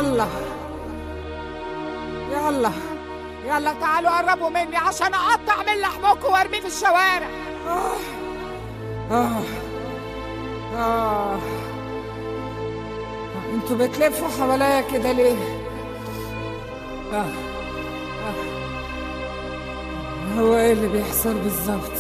يلا يلا يلا تعالوا قربوا مني عشان اقطع من لحمكم وارميه في الشوارع آه. آه. آه. انتوا بتلفوا حواليا كده ليه؟ آه. آه. هو ايه اللي بيحصل بالظبط؟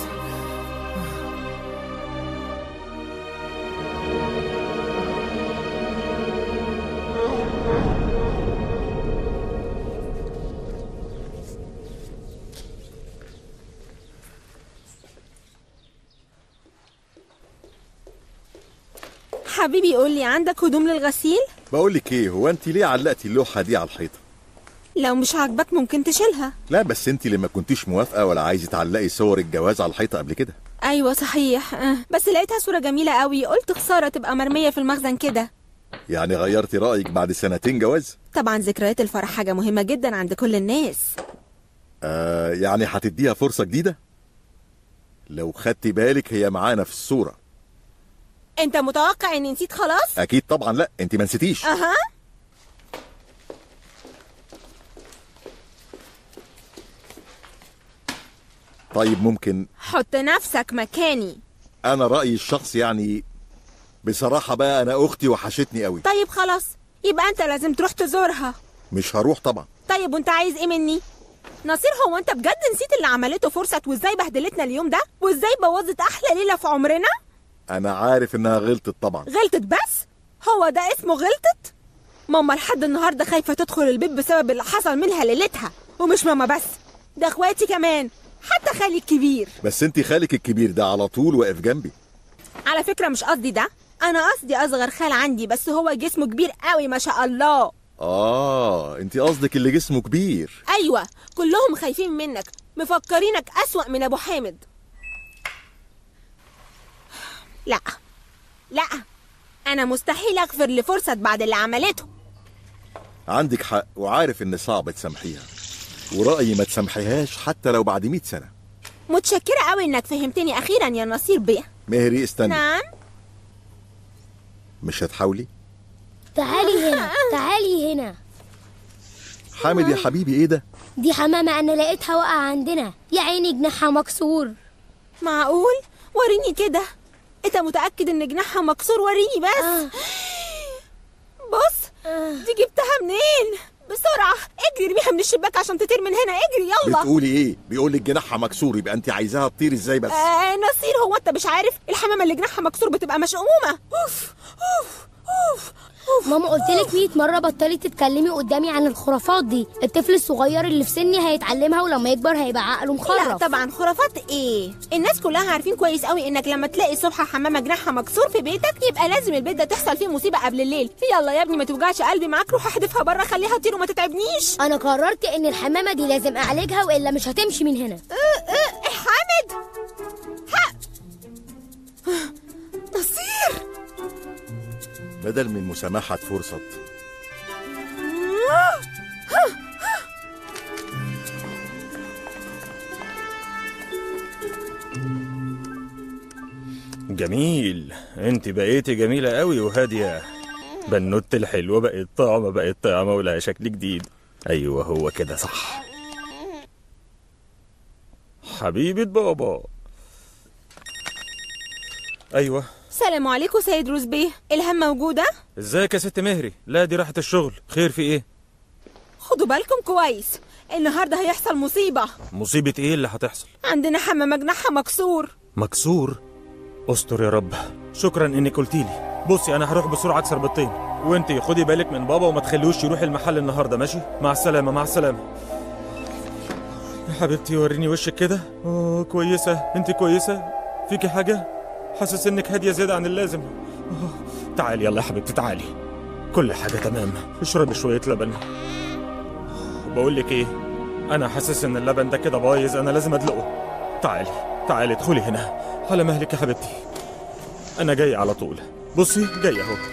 حبيبي قول لي عندك هدوم للغسيل بقول لك ايه هو انت ليه علقتي اللوحه دي على الحيطه لو مش عاجبك ممكن تشيلها لا بس انت اللي ما كنتيش موافقه ولا عايزه تعلقي صور الجواز على الحيطه قبل كده ايوه صحيح آه. بس لقيتها صوره جميله قوي قلت خساره تبقى مرميه في المخزن كده يعني غيرتي رايك بعد سنتين جواز طبعا ذكريات الفرح حاجه مهمه جدا عند كل الناس آه يعني هتديها فرصه جديده لو خدتي بالك هي معانا في الصوره انت متوقع اني نسيت خلاص اكيد طبعا لا انت ما نسيتيش اها طيب ممكن حط نفسك مكاني انا رايي الشخصي يعني بصراحه بقى انا اختي وحشتني قوي طيب خلاص يبقى انت لازم تروح تزورها مش هروح طبعا طيب وانت عايز ايه مني نصير هو انت بجد نسيت اللي عملته فرصة وازاي بهدلتنا اليوم ده وازاي بوظت احلى ليلة في عمرنا انا عارف انها غلطت طبعا غلطت بس هو ده اسمه غلطت ماما لحد النهاردة خايفة تدخل البيت بسبب اللي حصل منها ليلتها ومش ماما بس ده اخواتي كمان حتى خالي الكبير بس انت خالك الكبير ده على طول واقف جنبي على فكرة مش قصدي ده انا قصدي اصغر خال عندي بس هو جسمه كبير قوي ما شاء الله اه انت قصدك اللي جسمه كبير ايوه كلهم خايفين منك مفكرينك اسوأ من ابو حامد لا لا انا مستحيل اغفر لفرصة بعد اللي عملته عندك حق وعارف ان صعب تسامحيها ورأيي ما تسامحيهاش حتى لو بعد 100 سنة متشكرة قوي انك فهمتني اخيرا يا نصير بيه مهري استني نعم مش هتحاولي تعالي هنا تعالي هنا حامد يا حبيبي ايه ده دي حمامة أنا لقيتها واقعة عندنا يا عيني جناحها مكسور معقول وريني كده انت متأكد ان جناحها مكسور وريني بس آه. بص دي جبتها منين بسرعة اجري ارميها من الشباك عشان تطير من هنا اجري يلا بتقولي ايه بيقول لك جناحها مكسور يبقى انت عايزاها تطير ازاي بس آه نصير هو انت مش عارف الحمامة اللي جناحها مكسور بتبقى مشؤومة اوف اوف اوف ماما قلت لك 100 مرة بطلي تتكلمي قدامي عن الخرافات دي الطفل الصغير اللي في سني هيتعلمها ولما يكبر هيبقى عقله لا مخرف طبعا خرافات ايه الناس كلها عارفين كويس قوي انك لما تلاقي الصبح حمامه جناحها مكسور في بيتك يبقى لازم البيت ده تحصل فيه مصيبه قبل الليل يلا يا ابني ما توجعش قلبي معاك روح احدفها بره خليها تطير وما تتعبنيش أنا قررت إن الحمامة دي لازم أعالجها وإلا مش هتمشي من هنا اه اه حامد ها نصير بدل من مسامحة فرصة جميل انت بقيتي جميلة قوي وهادية بنوت الحلوة بقت طعمة بقت طعمة ولها شكل جديد ايوه هو كده صح حبيبة بابا ايوه سلام عليكم سيد روز بيه الهام موجوده ازيك يا ست مهري لا دي راحة الشغل خير في ايه خدوا بالكم كويس النهارده هيحصل مصيبه مصيبة ايه اللي هتحصل عندنا حمامه جناحها مكسور مكسور استر يا رب شكرا انك قلتيلي بصي انا هروح بسرعه اكسر بالطين وانتي خدي بالك من بابا وما تخليهوش يروح المحل النهارده ماشي مع السلامه مع السلامه يا حبيبتي وريني وشك كده اوه كويسه انت كويسه فيكي حاجه حاسس انك هاديه زياده عن اللازم أوه. تعالي يلا يا حبيبتي تعالي كل حاجه تمام اشربي شويه لبن بقول لك ايه انا حاسس ان اللبن ده كده بايظ انا لازم ادلقه تعالي تعالي ادخلي هنا على مهلك يا حبيبتي انا جاي على طول بصي جاي اهو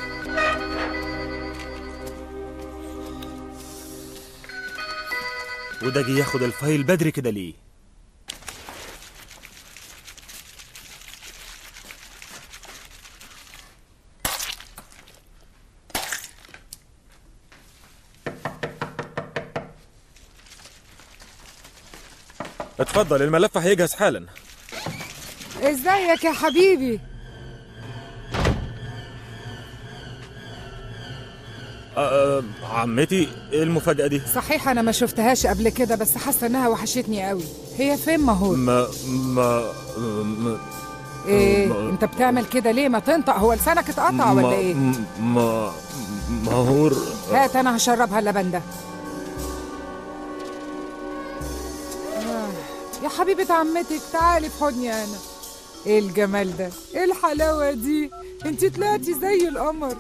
وده جه ياخد الفايل بدري كده ليه اتفضل الملف هيجهز حالا ازيك يا حبيبي أه عمتي ايه المفاجأة دي؟ صحيح انا ما شفتهاش قبل كده بس حاسه انها وحشتني قوي هي فين مهور ما ما ما ايه ما- انت بتعمل كده ليه ما تنطق هو لسانك اتقطع ولا ما- ايه ما مهور هات انا هشربها اللبن ده آه، يا حبيبة عمتك تعالي في حضني انا ايه الجمال ده ايه الحلاوة دي انت طلعتي زي القمر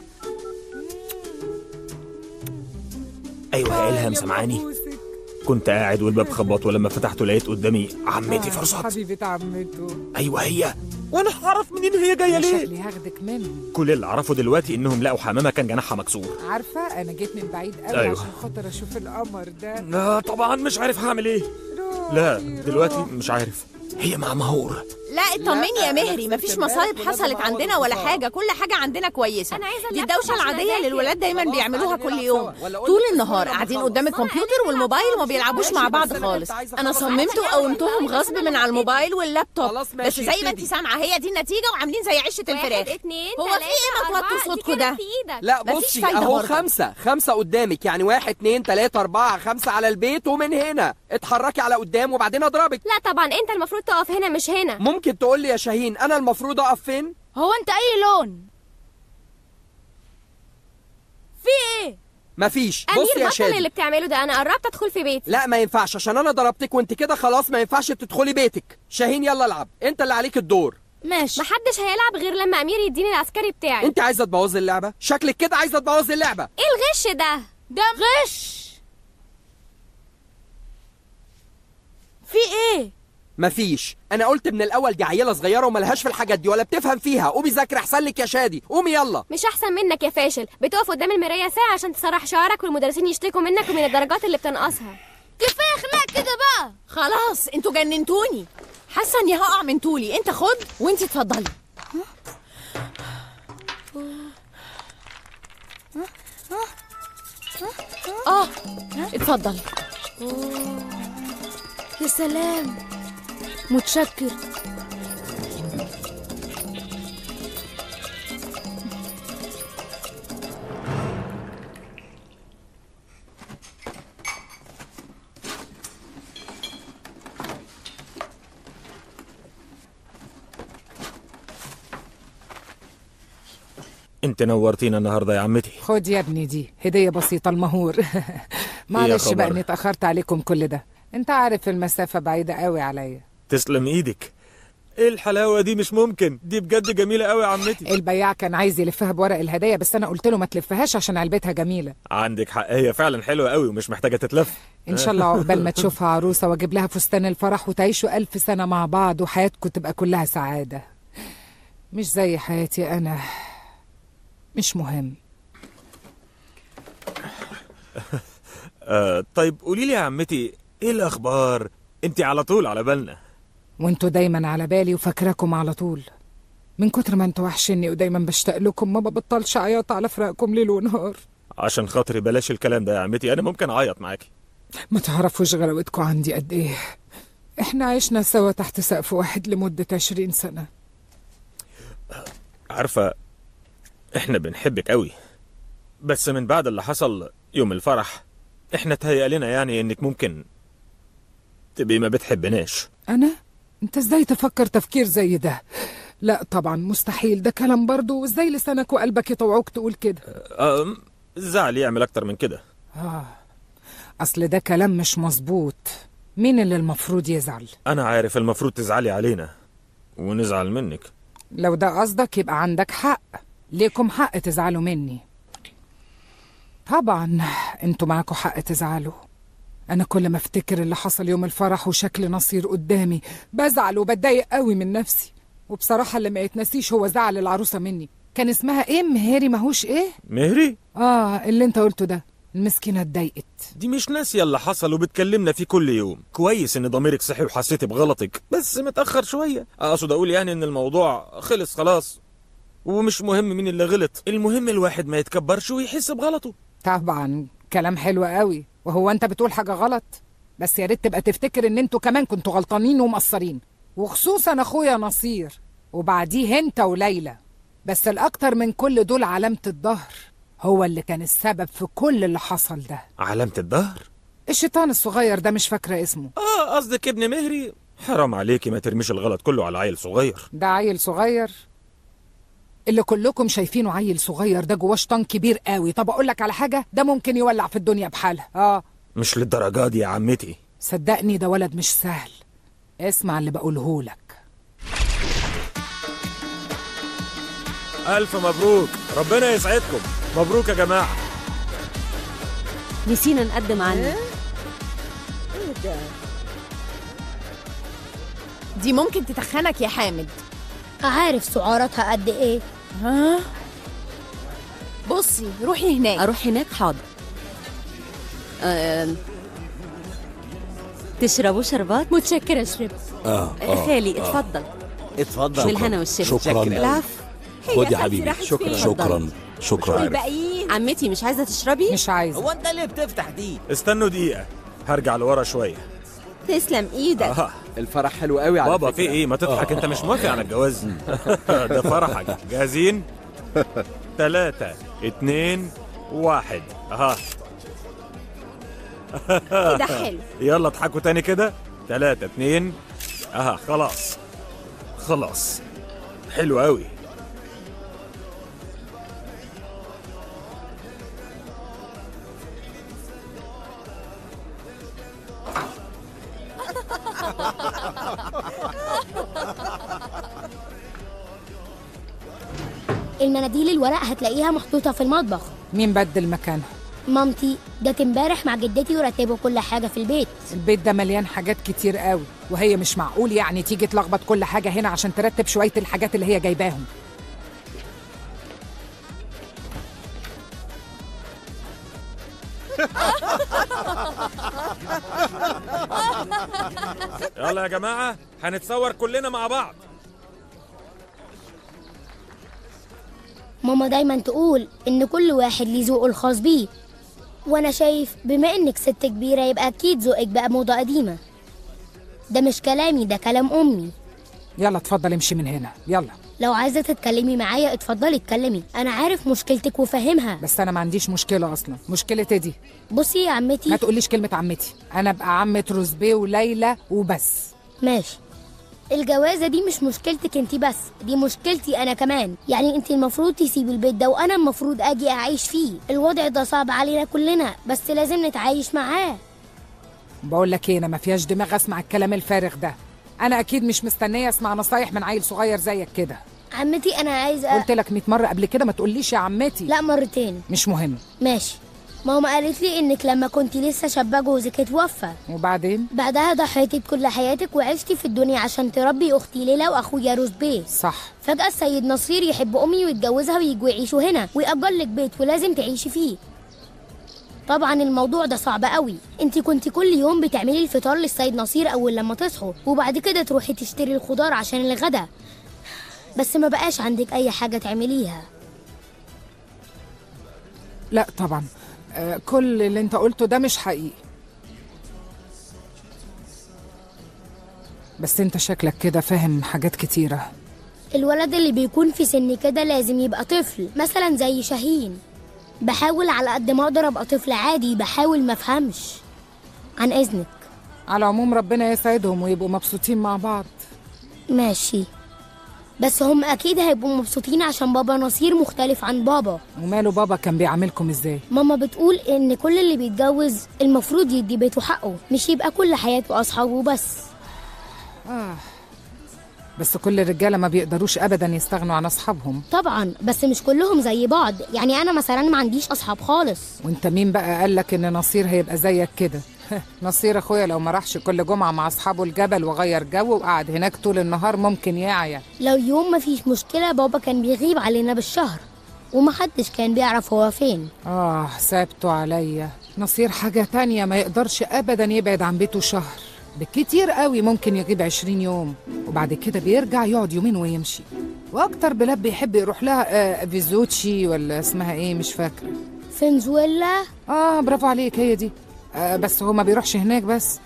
ايوه يا الهام يا سامعاني محبوسك. كنت قاعد والباب خبط ولما فتحته لقيت قدامي عمتي آه، فرصات حبيبة عمته ايوه هي وانا هعرف منين هي جايه أنا ليه شكلي هاخدك منه كل اللي اعرفه دلوقتي انهم لقوا حمامه كان جناحها مكسور عارفة أنا جيت من بعيد قوي أيوة. عشان خاطر أشوف القمر ده لا طبعا مش عارف هعمل ايه لا دلوقتي مش عارف هي مع مهور لا اطمني يا لا، مهري أنا مفيش كنت امبارح مصايب ولازم حصلت أقعد عندنا ولا أطبخ. حاجه كل حاجه عندنا كويسه أنا عايزة دي اللابتوب الدوشه عشان العاديه اللي أذاكر. الولاد دايما خلاص، بيعملوها تعالي كل نلعب يوم سوا. ولا أقول طول لك النهار نلعب قاعدين سوا. قدام الكمبيوتر والموبايل وما بيلعبوش ماشي، مع بس بعض أنا خالص كنت عايزة انا أخلص صممت عشان وقومتهم أعمل غصب حاجة من على الموبايل واللابتوب خلاص، بس ماشي، زي ما انت ابتدي. سامعه هي دي النتيجه وعاملين زي عشه الفراخ واحد اتنين هو في تلاتة ايه ما أربعة، توطوا دي صوتكوا كده ده في إيدك لا مفيش بصي فايدة اهو برضه. خمسة خمسة قدامك يعني واحد اتنين تلاتة أربعة خمسة على البيت ومن هنا اتحركي على قدام وبعدين اضربك لا طبعا أنت المفروض تقف هنا مش هنا ممكن تقول لي يا شاهين أنا المفروض أقف فين؟ هو انت اي لون في ايه مفيش أمير بصي يا بطل شادي اللي بتعمله ده أنا قربت أدخل في بيتي لا ما ينفعش عشان أنا ضربتك وأنت كده خلاص ما ينفعش تدخلي بيتك شاهين يلا العب أنت اللي عليك الدور ماشي محدش هيلعب غير لما أمير يديني العسكري بتاعي أنت عايزة تبوظي اللعبة شكلك كده عايزة تبوظي اللعبة إيه الغش ده ده غش في ايه مفيش انا قلت من الاول دي عيله صغيره وملهاش في الحاجات دي ولا بتفهم فيها قومي ذاكري احسن لك يا شادي قومي يلا مش أحسن منك يا فاشل بتقف قدام المراية ساعة عشان تسرح شعرك والمدرسين يشتكوا منك ومن الدرجات اللي بتنقصها كفايه اخلاق كده بقى خلاص انتوا جننتوني حاسه اني هقع من طولي انت خد وانت اتفضلي اه اتفضل يا سلام متشكر انت نورتينا النهارده يا عمتي خد يا ابني دي هدية بسيطة المهور معلش خبر؟ بقى اني اتأخرت عليكم كل ده انت عارف المسافة بعيدة قوي عليا تسلم ايدك ايه الحلاوه دي مش ممكن دي بجد جميله قوي يا عمتي البياع كان عايز يلفها بورق الهدايا بس انا قلت له ما تلفهاش عشان علبتها جميلة عندك حق هي فعلا حلوه قوي ومش محتاجه تتلف ان شاء الله عقبال ما تشوفها عروسة واجيب لها فستان الفرح وتعيشوا ألف سنة مع بعض وحياتكم تبقى كلها سعادة مش زي حياتي انا مش مهم آه طيب قولي لي يا عمتي ايه الاخبار انت على طول على بالنا وانتوا دايما على بالي وفاكراكم على طول من كتر ما انتوا وحشني ودايما بشتاق لكم ما ببطلش عياط على فراقكم ليل ونهار عشان خاطري بلاش الكلام ده يا عمتي انا ممكن اعيط معاكي ما تعرفوش غلاوتكم عندي قد ايه احنا عشنا سوا تحت سقف واحد لمدة عشرين سنة عارفه احنا بنحبك قوي بس من بعد اللي حصل يوم الفرح احنا تهيأ لنا يعني انك ممكن تبقي ما بتحبناش انا انت ازاي تفكر تفكير زي ده لا طبعا مستحيل ده كلام برضه وازاي لسانك وقلبك يطوعوك تقول كده أم الزعل يعمل اكتر من كده اصل ده كلام مش مظبوط مين اللي المفروض يزعل انا عارف المفروض تزعلي علينا ونزعل منك لو ده قصدك يبقى عندك حق ليكم حق تزعلوا مني طبعا انتوا معاكوا حق تزعلوا انا كل ما افتكر اللي حصل يوم الفرح وشكل نصير قدامي بزعل وبتضايق قوي من نفسي وبصراحة اللي ما يتنسيش هو زعل العروسة مني كان اسمها ايه مهيري ماهوش ايه مهري اه اللي انت قلته ده المسكينة اتضايقت دي مش ناسية اللي حصل وبتكلمنا فيه كل يوم كويس ان ضميرك صحي وحسيتي بغلطك بس متأخر شوية اقصد اقول يعني ان الموضوع خلص خلاص ومش مهم مين اللي غلط المهم الواحد ما يتكبرش ويحس بغلطه طبعا كلام حلو قوي وهو انت بتقول حاجة غلط بس يا ريت تبقى تفتكر ان انتوا كمان كنتوا غلطانين ومقصرين وخصوصا اخويا نصير وبعديه انت وليلى بس الاكتر من كل دول علامة الظهر هو اللي كان السبب في كل اللي حصل ده علامة الظهر الشيطان الصغير ده مش فاكرة اسمه اه قصدك ابن مهري حرام عليكي ما ترميش الغلط كله على عيل صغير ده عيل صغير اللي كلكم شايفينه عيل صغير ده جواه شيطان كبير قوي طب اقول لك على حاجة ده ممكن يولع في الدنيا بحالها اه مش للدرجة دي يا عمتي صدقني ده ولد مش سهل اسمع اللي بقوله لك ألف مبروك ربنا يسعدكم مبروك يا جماعة نسينا نقدم عنه دي ممكن تتخنك يا حامد عارف سعراتها قد ايه ها بصي روحي هناك اروح هناك حاضر أم... تشربوا شربات متشكرة شرب اه خالي اتفضل اتفضل بالهنا والشفا شكرا العفو خد يا حبيبي شكرا. شكرا شكرا الباقيين عمتي مش عايزه تشربي مش عايزة هو انت ليه بتفتح دي استنوا دقيقة هرجع لورا شوية تسلم ايدك آه. الفرح حلو قوي على بابا فكرة. في ايه ما تضحك انت مش موافق على الجواز ده فرحك جاهزين ثلاثة اتنين واحد اها كده حلو يلا اضحكوا تاني كده ثلاثة اتنين اها خلاص خلاص حلو قوي المناديل الورق هتلاقيها محطوطة في المطبخ مين بدل مكانها مامتي جت امبارح مع جدتي ورتبوا كل حاجة في البيت البيت ده مليان حاجات كتير قوي وهي مش معقول يعني تيجي تلخبط كل حاجة هنا عشان ترتب شوية الحاجات اللي هي جايباهم يلا يا جماعة هنتصور كلنا مع بعض ماما دايما تقول إن كل واحد ليه ذوقه الخاص بيه وأنا شايف بما إنك ست كبيرة يبقى أكيد ذوقك بقى موضة قديمة ده مش كلامي ده كلام أمي يلا اتفضل امشي من هنا يلا لو عايزة تتكلمي معايا اتفضلي اتكلمي أنا عارف مشكلتك وفاهمها بس انا ما عنديش مشكلة اصلا مشكلتي دي بصي يا عمتي ما تقوليش كلمة عمتي انا ابقى عمة روزبيه وليلى وبس ماشي الجوازة دي مش مشكلتك انت بس دي مشكلتي انا كمان يعني انت المفروض تسيبي البيت ده وانا المفروض اجي اعيش فيه الوضع ده صعب علينا كلنا بس لازم نتعايش معاه بقول لك ايه انا ما فيهاش دماغ اسمع الكلام الفارغ ده انا اكيد مش مستنيه اسمع نصايح من عيل صغير زيك كده عمتي انا عايزه قلت لك 100 مره قبل كده ما تقوليش يا عمتي لا مرتين مش مهم ماشي ماما قالت لي انك لما كنت لسه شابه جوزك اتوفى وبعدين بعدها ضحيتي بكل حياتك وعشتي في الدنيا عشان تربي اختي ليلى واخويا روز بيه صح فجأة السيد نصير يحب أمي ويتجوزها ويجوا يعيشوا هنا ويأجر لك بيت ولازم تعيشي فيه طبعا الموضوع ده صعب قوي انت كنت كل يوم بتعملي الفطار للسيد نصير اول لما تصحوا وبعد كده تروحي تشتري الخضار عشان الغدا بس ما بقاش عندك اي حاجة تعمليها لا طبعا آه كل اللي انت قلته ده مش حقيقي بس انت شكلك كده فاهم حاجات كتيره الولد اللي بيكون في سن كده لازم يبقى طفل مثلا زي شاهين بحاول على قد ما اقدر ابقى طفل عادي بحاول ما افهمش عن اذنك على العموم ربنا يسعدهم ويبقوا مبسوطين مع بعض ماشي بس هم اكيد هيبقوا مبسوطين عشان بابا نصير مختلف عن بابا وماله بابا كان بيعاملكم ازاي ماما بتقول ان كل اللي بيتجوز المفروض يدي بيته حقه مش يبقى كل حياته اصحابه بس آه. بس كل الرجاله ما بيقدروش ابدا يستغنوا عن اصحابهم طبعا بس مش كلهم زي بعض يعني انا مثلا ما عنديش اصحاب خالص وانت مين بقى قالك ان نصير هيبقى زيك كده نصير اخويا لو ما راحش كل جمعه مع اصحابه الجبل وغير جو وقعد هناك طول النهار ممكن يعيا لو يوم ما فيش مشكلة بابا كان بيغيب علينا بالشهر ومحدش كان بيعرف هو فين اه سابته عليا نصير حاجه تانية ما يقدرش ابدا يبعد عن بيته شهر بالكتير قوي ممكن يغيب عشرين يوم وبعد كده بيرجع يقعد يومين ويمشي واكتر بلاد بيحب يروح لها آه فيزوتشي ولا اسمها ايه مش فاكره فنزويلا اه برافو عليك هي دي آه بس هو ما بيروحش هناك بس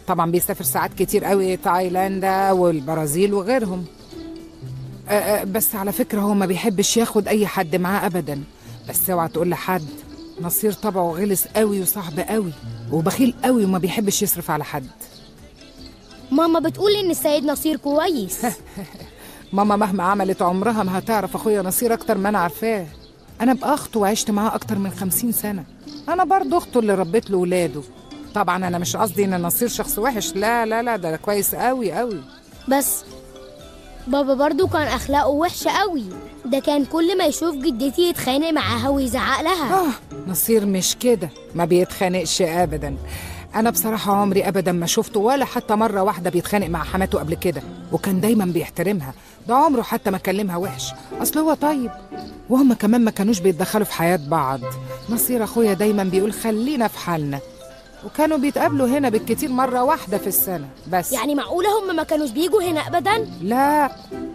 طبعا بيسافر ساعات كتير قوي تايلاندا والبرازيل وغيرهم آه، آه، بس على فكرة هو ما بيحبش ياخد أي حد معاه أبدا بس اوعى تقول لحد نصير طبعه غلس قوي وصعب قوي وبخيل قوي وما بيحبش يصرف على حد ماما بتقول ان السيد نصير كويس ماما مهما عملت عمرها ما هتعرف أخويا نصير أكتر ما أنا عارفاه أنا بقى أخته وعشت معاه أكتر من خمسين سنة أنا برضه أخته اللي ربيت له ولاده طبعا أنا مش قصدي إن نصير شخص وحش لا لا لا ده كويس قوي قوي بس بابا برضو كان اخلاقه وحشه قوي ده كان كل ما يشوف جدتي يتخانق معاها ويزعق لها آه نصير مش كده ما بيتخانقش أبدا أنا بصراحة عمري أبدا ما شفته ولا حتى مرة واحدة بيتخانق مع حماته قبل كده وكان دايما بيحترمها ده عمره حتى ما كلمها وحش أصل هو طيب وهم كمان ما كانوش بيتدخلوا في حياة بعض نصير أخويا دايما بيقول خلينا في حالنا وكانوا بيتقابلوا هنا بالكتير مرة واحدة في السنة بس يعني معقوله هم ما كانوش بيجوا هنا ابدا لا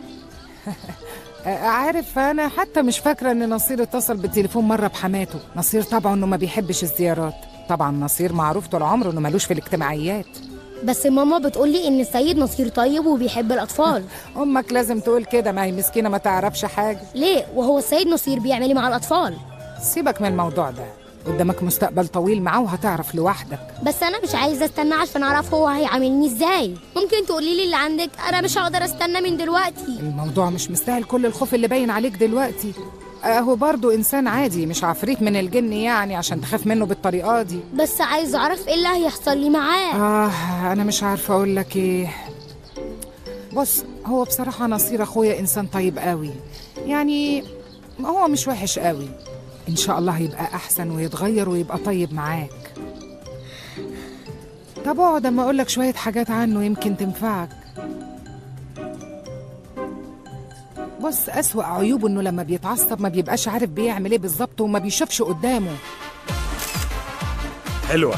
عارف انا حتى مش فاكره ان نصير اتصل بالتليفون مره بحماته نصير طبعا انه ما بيحبش الزيارات طبعا نصير معروف طول عمره انه ملوش في الاجتماعيات بس ماما بتقولي ان السيد نصير طيب وبيحب الاطفال امك لازم تقول كده ما هي مسكينه ما تعرفش حاجه ليه وهو السيد نصير بيعمل ايه مع الاطفال سيبك من الموضوع ده قدامك مستقبل طويل معاه وهتعرف لوحدك بس انا مش عايزه استنى عشان اعرف هو هيعاملني ازاي ممكن تقولي لي اللي عندك انا مش هقدر استنى من دلوقتي الموضوع مش مستاهل كل الخوف اللي باين عليك دلوقتي اهو برضو انسان عادي مش عفريت من الجن يعني عشان تخاف منه بالطريقه دي بس عايز اعرف ايه اللي هيحصل لي معاه آه أنا مش عارفة أقول لك إيه بص هو بصراحة نصير أخويا إنسان طيب قوي يعني هو مش وحش قوي إن شاء الله هيبقى أحسن ويتغير ويبقى طيب معاك طب اقعد أما أقول لك شوية حاجات عنه يمكن تنفعك بص أسوأ عيوبه إنه لما بيتعصب ما بيبقاش عارف بيعمل إيه بالظبط وما بيشوفش قدامه حلوه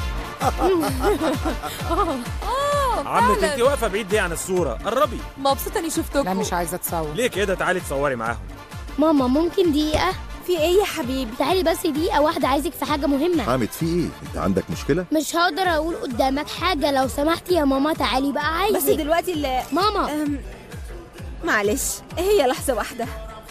اه عمك فعلاً. انت واقفه بعيد ليه عن الصوره قربي مبسوطه اني شفتكم لا مش عايزة أتصور ليه كده تعالي تصوري معاهم ماما ممكن دقيقه في ايه يا حبيبي تعالي بس دقيقه واحده عايزك في حاجه مهمه حامد في ايه انت عندك مشكله مش هقدر اقول قدامك حاجه لو سمحتي يا ماما تعالي بقى عايزك بس دلوقتي اللي ماما أم... معلش هي لحظة واحدة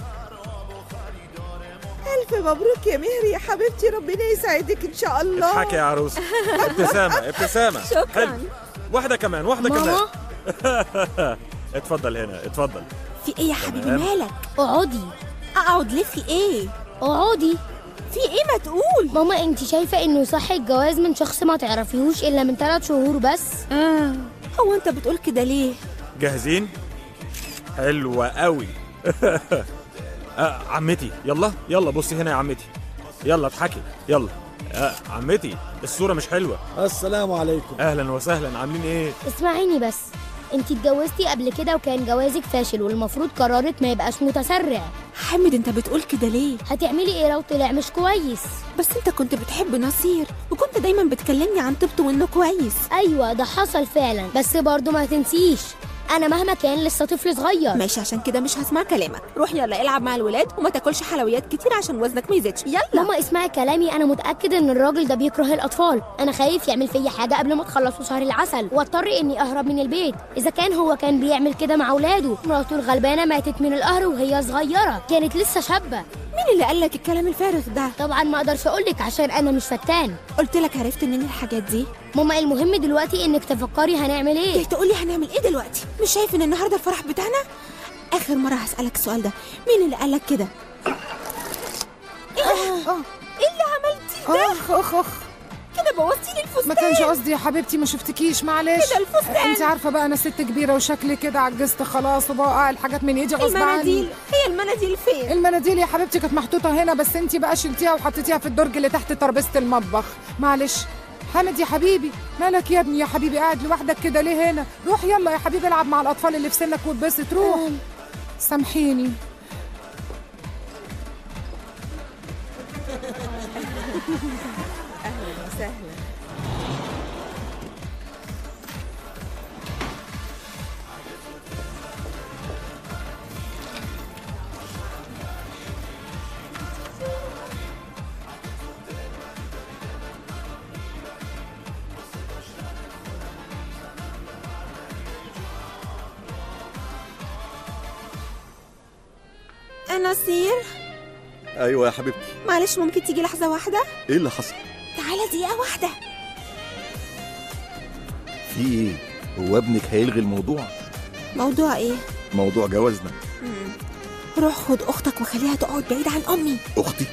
ألف مبروك يا مهري يا حبيبتي ربنا يسعدك إن شاء الله اضحكي يا عروسه ابتسامه ابتسامه شكراً. حلو واحده كمان واحده كمان ماما اتفضل هنا اتفضل في ايه يا حبيبي تمام. مالك اقعدي اقعد ليه في ايه اقعدي في ايه ما تقول ماما انت شايفه انه صح الجواز من شخص ما تعرفيهوش الا من ثلاث شهور بس آه. هو انت بتقول كده ليه جاهزين حلوه قوي آه عمتي يلا يلا بصي هنا يا عمتي يلا اضحكي يلا آه عمتي الصوره مش حلوه السلام عليكم اهلا وسهلا عاملين ايه اسمعيني بس انت اتجوزتي قبل كده وكان جوازك فاشل والمفروض قررت ما يبقاش متسرع حامد انت بتقول كده ليه هتعملي ايه لو طلع مش كويس بس انت كنت بتحب نصير وكنت دايما بتكلمني عن طيبته وانه كويس ايوه ده حصل فعلا بس برضه ما تنسيش انا مهما كان لسه طفل صغير ماشي عشان كده مش هسمع كلامك روح يلا العب مع الولاد وما تاكلش حلويات كتير عشان وزنك ما يزيدش يلا ماما اسمعي كلامي انا متاكد ان الراجل ده بيكره الاطفال انا خايف يعمل فيا حاجه قبل ما تخلصوا شهر العسل واضطر اني اهرب من البيت اذا كان هو كان بيعمل كده مع اولاده مراته الغلبانه ماتت من القهر وهي صغيره كانت لسه شابه مين اللي قال لك الكلام الفارغ ده طبعا ما اقدرش اقولك عشان انا مش فتان قلت لك عرفت منين الحاجات دي ماما المهم دلوقتي انك تفكري هنعمل ايه جاي تقولي هنعمل ايه دلوقتي مش شايف ان النهارده الفرح بتاعنا اخر مره هسالك السؤال ده مين اللي قال لك كده ايه ده ايه اللي عملتيه ده اخ اخ اخ كده بوظتي لي الفستان ما كانش قصدي يا حبيبتي ما شفتكيش معلش كده الفستان. انت عارفه بقى انا ست كبيره وشكلي كده عجزت خلاص وبقع الحاجات من ايدي غصب المناديل عني هي المناديل فين المناديل يا حبيبتي كانت محطوطه هنا بس انت بقى شلتيها وحطيتيها في الدرج اللي تحت ترابيزه المطبخ معلش حامد يا حبيبي مالك يا ابني يا حبيبي قاعد لوحدك كده ليه هنا روح يلا يا حبيبي العب مع الاطفال اللي في سنك واتبسط روح سامحيني نصير ايوه يا حبيبتي معلش ممكن تيجي لحظة واحدة ايه اللي حصل تعالى دقيقة واحدة في ايه هو ابنك هيلغي الموضوع موضوع ايه موضوع جوازنا مم. روح خد اختك وخليها تقعد بعيد عن امي اختي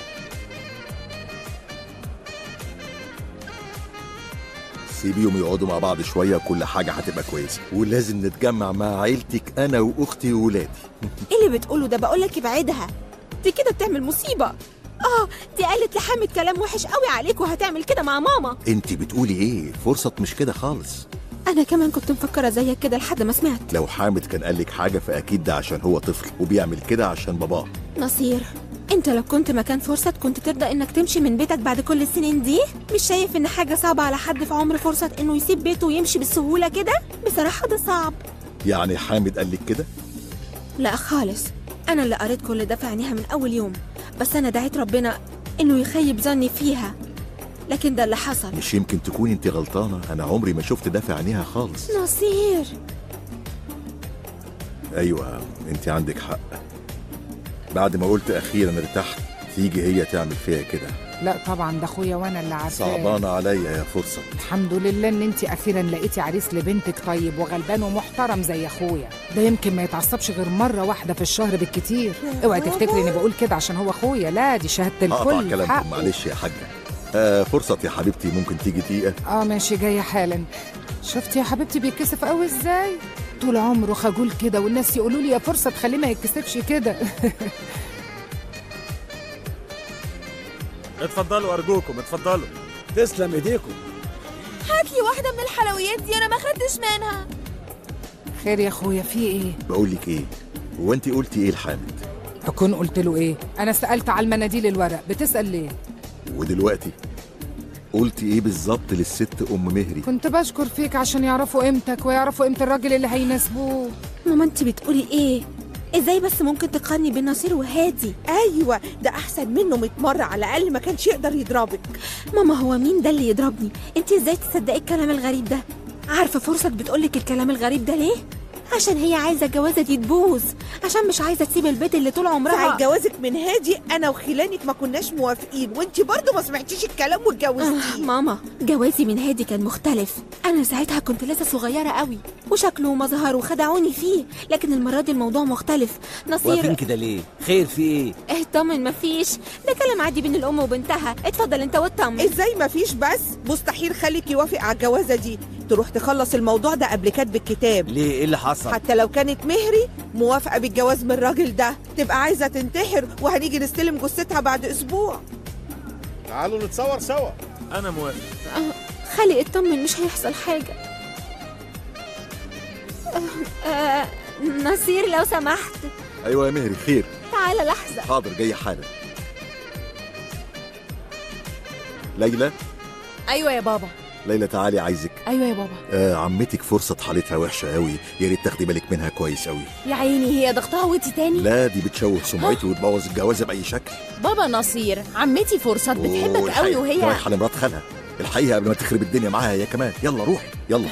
سيبيهم يقعدوا مع بعض شويه وكل حاجه هتبقى كويسه ولازم نتجمع مع عيلتك انا واختي وولادي ايه اللي بتقوله ده بقولك ابعدها دي كده بتعمل مصيبة اه دي قالت لحامد كلام وحش قوي عليك وهتعمل كده مع ماما انت بتقولي ايه فرصه مش كده خالص انا كمان كنت مفكرة زيك كده لحد ما سمعت لو حامد كان قالك حاجه فاكيد ده عشان هو طفل وبيعمل كده عشان باباه نصير انت لو كنت مكان فرصة كنت ترضى انك تمشي من بيتك بعد كل السنين دي مش شايف ان حاجة صعبة على حد في عمر فرصة انه يسيب بيته ويمشي بالسهولة كده بصراحة ده صعب يعني حامد قالك كده لا خالص انا اللي قريت كل ده في عينيها من اول يوم بس انا دعيت ربنا انه يخيب ظني فيها لكن ده اللي حصل مش يمكن تكوني انت غلطانه انا عمري ما شفت ده في عينيها خالص نصير ايوه انت عندك حق بعد ما قلت اخيرا ارتحت تيجي هي تعمل فيها كده لا طبعا ده اخويا وانا اللي عارفاه صعبانه عليا يا فرصه الحمد لله ان انت اخيرا لقيتي عريس لبنتك طيب وغلبان ومحترم زي اخويا ده يمكن ما يتعصبش غير مره واحده في الشهر بالكتير اوعي تفتكري اني بقول كده عشان هو اخويا لا دي شهاده اقطع الكل كلامكم حقه. معلش يا حاجه آه فرصه يا حبيبتي ممكن تيجي دقيقه اه ماشي جايه حالا شفتي يا حبيبتي بيتكسف قوي ازاي طول عمره خجول كده والناس يقولوا لي يا فرصه تخليه ما يتكسفش كده اتفضلوا ارجوكم اتفضلوا تسلم ايديكم هات لي واحدة من الحلويات دي أنا ما خدتش منها خير يا اخويا في ايه بقول لك ايه هو انت قلتي ايه لحامد اكون قلت له ايه انا سالت على المناديل الورق بتسال ليه ودلوقتي قلتي ايه بالظبط للست ام مهري كنت بشكر فيك عشان يعرفوا قيمتك ويعرفوا قيمه الراجل اللي هيناسبوه ماما انت بتقولي ايه ازاي بس ممكن تقارني بين نصير وهادي ايوه ده احسن منه 100 مره على الاقل ما كانش يقدر يضربك ماما هو مين ده اللي يضربني انت ازاي تصدقي الكلام الغريب ده عارفه فرصه بتقولك الكلام الغريب ده ليه عشان هي عايزه الجوازه دي تبوظ عشان مش عايزه تسيب البيت اللي طول عمرها ساعة جوازك من هادي انا وخلانك ما كناش موافقين وانت برضو ما سمعتيش الكلام آه واتجوزتيه ماما جوازي من هادي كان مختلف انا ساعتها كنت لسه صغيره قوي وشكله ومظهره خدعوني فيه لكن المره دي الموضوع مختلف واقفين نصير كده ليه خير في ايه اطمن مفيش ده كلام عادي بين الام وبنتها اتفضل انت واطمن ازاي ما فيش بس مستحيل خليك يوافق على الجوازه دي تروح تخلص الموضوع ده قبل كاتب الكتاب ليه ايه اللي حصل حتى لو كانت مهري موافقه بالجواز من الراجل ده تبقى عايزه تنتحر وهنيجي نستلم جثتها بعد اسبوع تعالوا نتصور سوا انا موافق آه، خلي اطمن مش هيحصل حاجه آه، آه، نصير لو سمحت ايوه يا مهري خير تعالى لحظه حاضر جاي حالا ليلى أيوة يا بابا ليلى تعالي عايزك أيوة يا بابا آه عمتك فرصة حالتها وحشة قوي يا ريت تاخدي بالك منها كويس قوي يا عيني هي ضغطها وطي تاني لا دي بتشوه سمعتي وتبوظ الجوازة بأي شكل بابا نصير عمتي فرصات بتحبك والحقيقة قوي وهي رايحة لمرات خالها الحقيقة قبل ما تخرب الدنيا معاها هي كمان يلا روحي يلا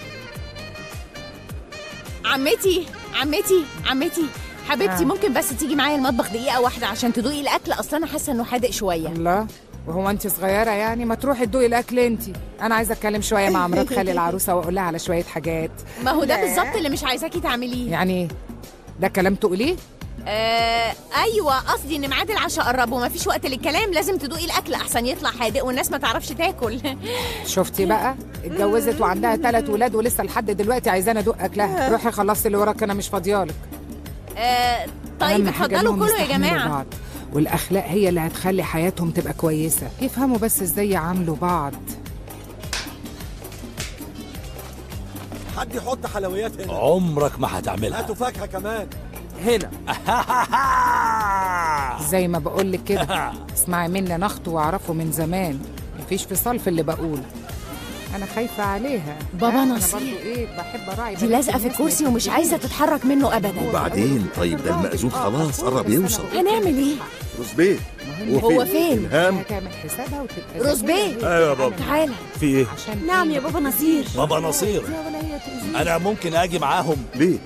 عمتي عمتي عمتي حبيبتي آه. ممكن بس تيجي معايا المطبخ دقيقة واحدة عشان تدوقي الأكل أصلا أنا حاسة إنه حادق شوية الله وهو انت صغيره يعني ما تروحي تدوقي الاكل انت انا عايزه اتكلم شويه مع مرات خالي العروسه واقول لها على شويه حاجات ما هو ده بالظبط اللي مش عايزاكي تعمليه يعني ده كلام تقوليه آه ايوه قصدي ان ميعاد العشاء قرب ومفيش وقت للكلام لازم تدوقي الاكل احسن يطلع حادق والناس ما تعرفش تاكل شفتي بقى اتجوزت وعندها ثلاث ولاد ولسه لحد دلوقتي عايزاني ادوق اكلها روحي خلصي اللي وراك انا مش فاضيالك آه طيب أهم حاجة اتفضلوا إنهم كلوا يا يستحملوا جماعه بعض. والاخلاق هي اللي هتخلي حياتهم تبقى كويسه يفهموا بس ازاي يعاملوا بعض حد يحط حلويات هنا عمرك ما هتعملها هاتوا فاكهه كمان هنا زي ما بقول لك كده اسمعي مني انا اخته واعرفه من زمان مفيش فصال في اللي بقوله انا خايفه عليها بابا ها، أنا نصير. برضو ايه بحب اراعي دي بنات لازقه في الناس الكرسي ما ومش يتضايقوش. عايزه تتحرك منه ابدا وبعدين طيب ده المأذون خلاص قرب يوصل هنعمل ايه روزبيه هو فين؟ الهام هتعمل حسابها وتبقى روز بيه ايوه يا بابا تعالى في ايه عشان نعم يا بابا نصير بابا نصير انا ممكن اجي معاهم ليه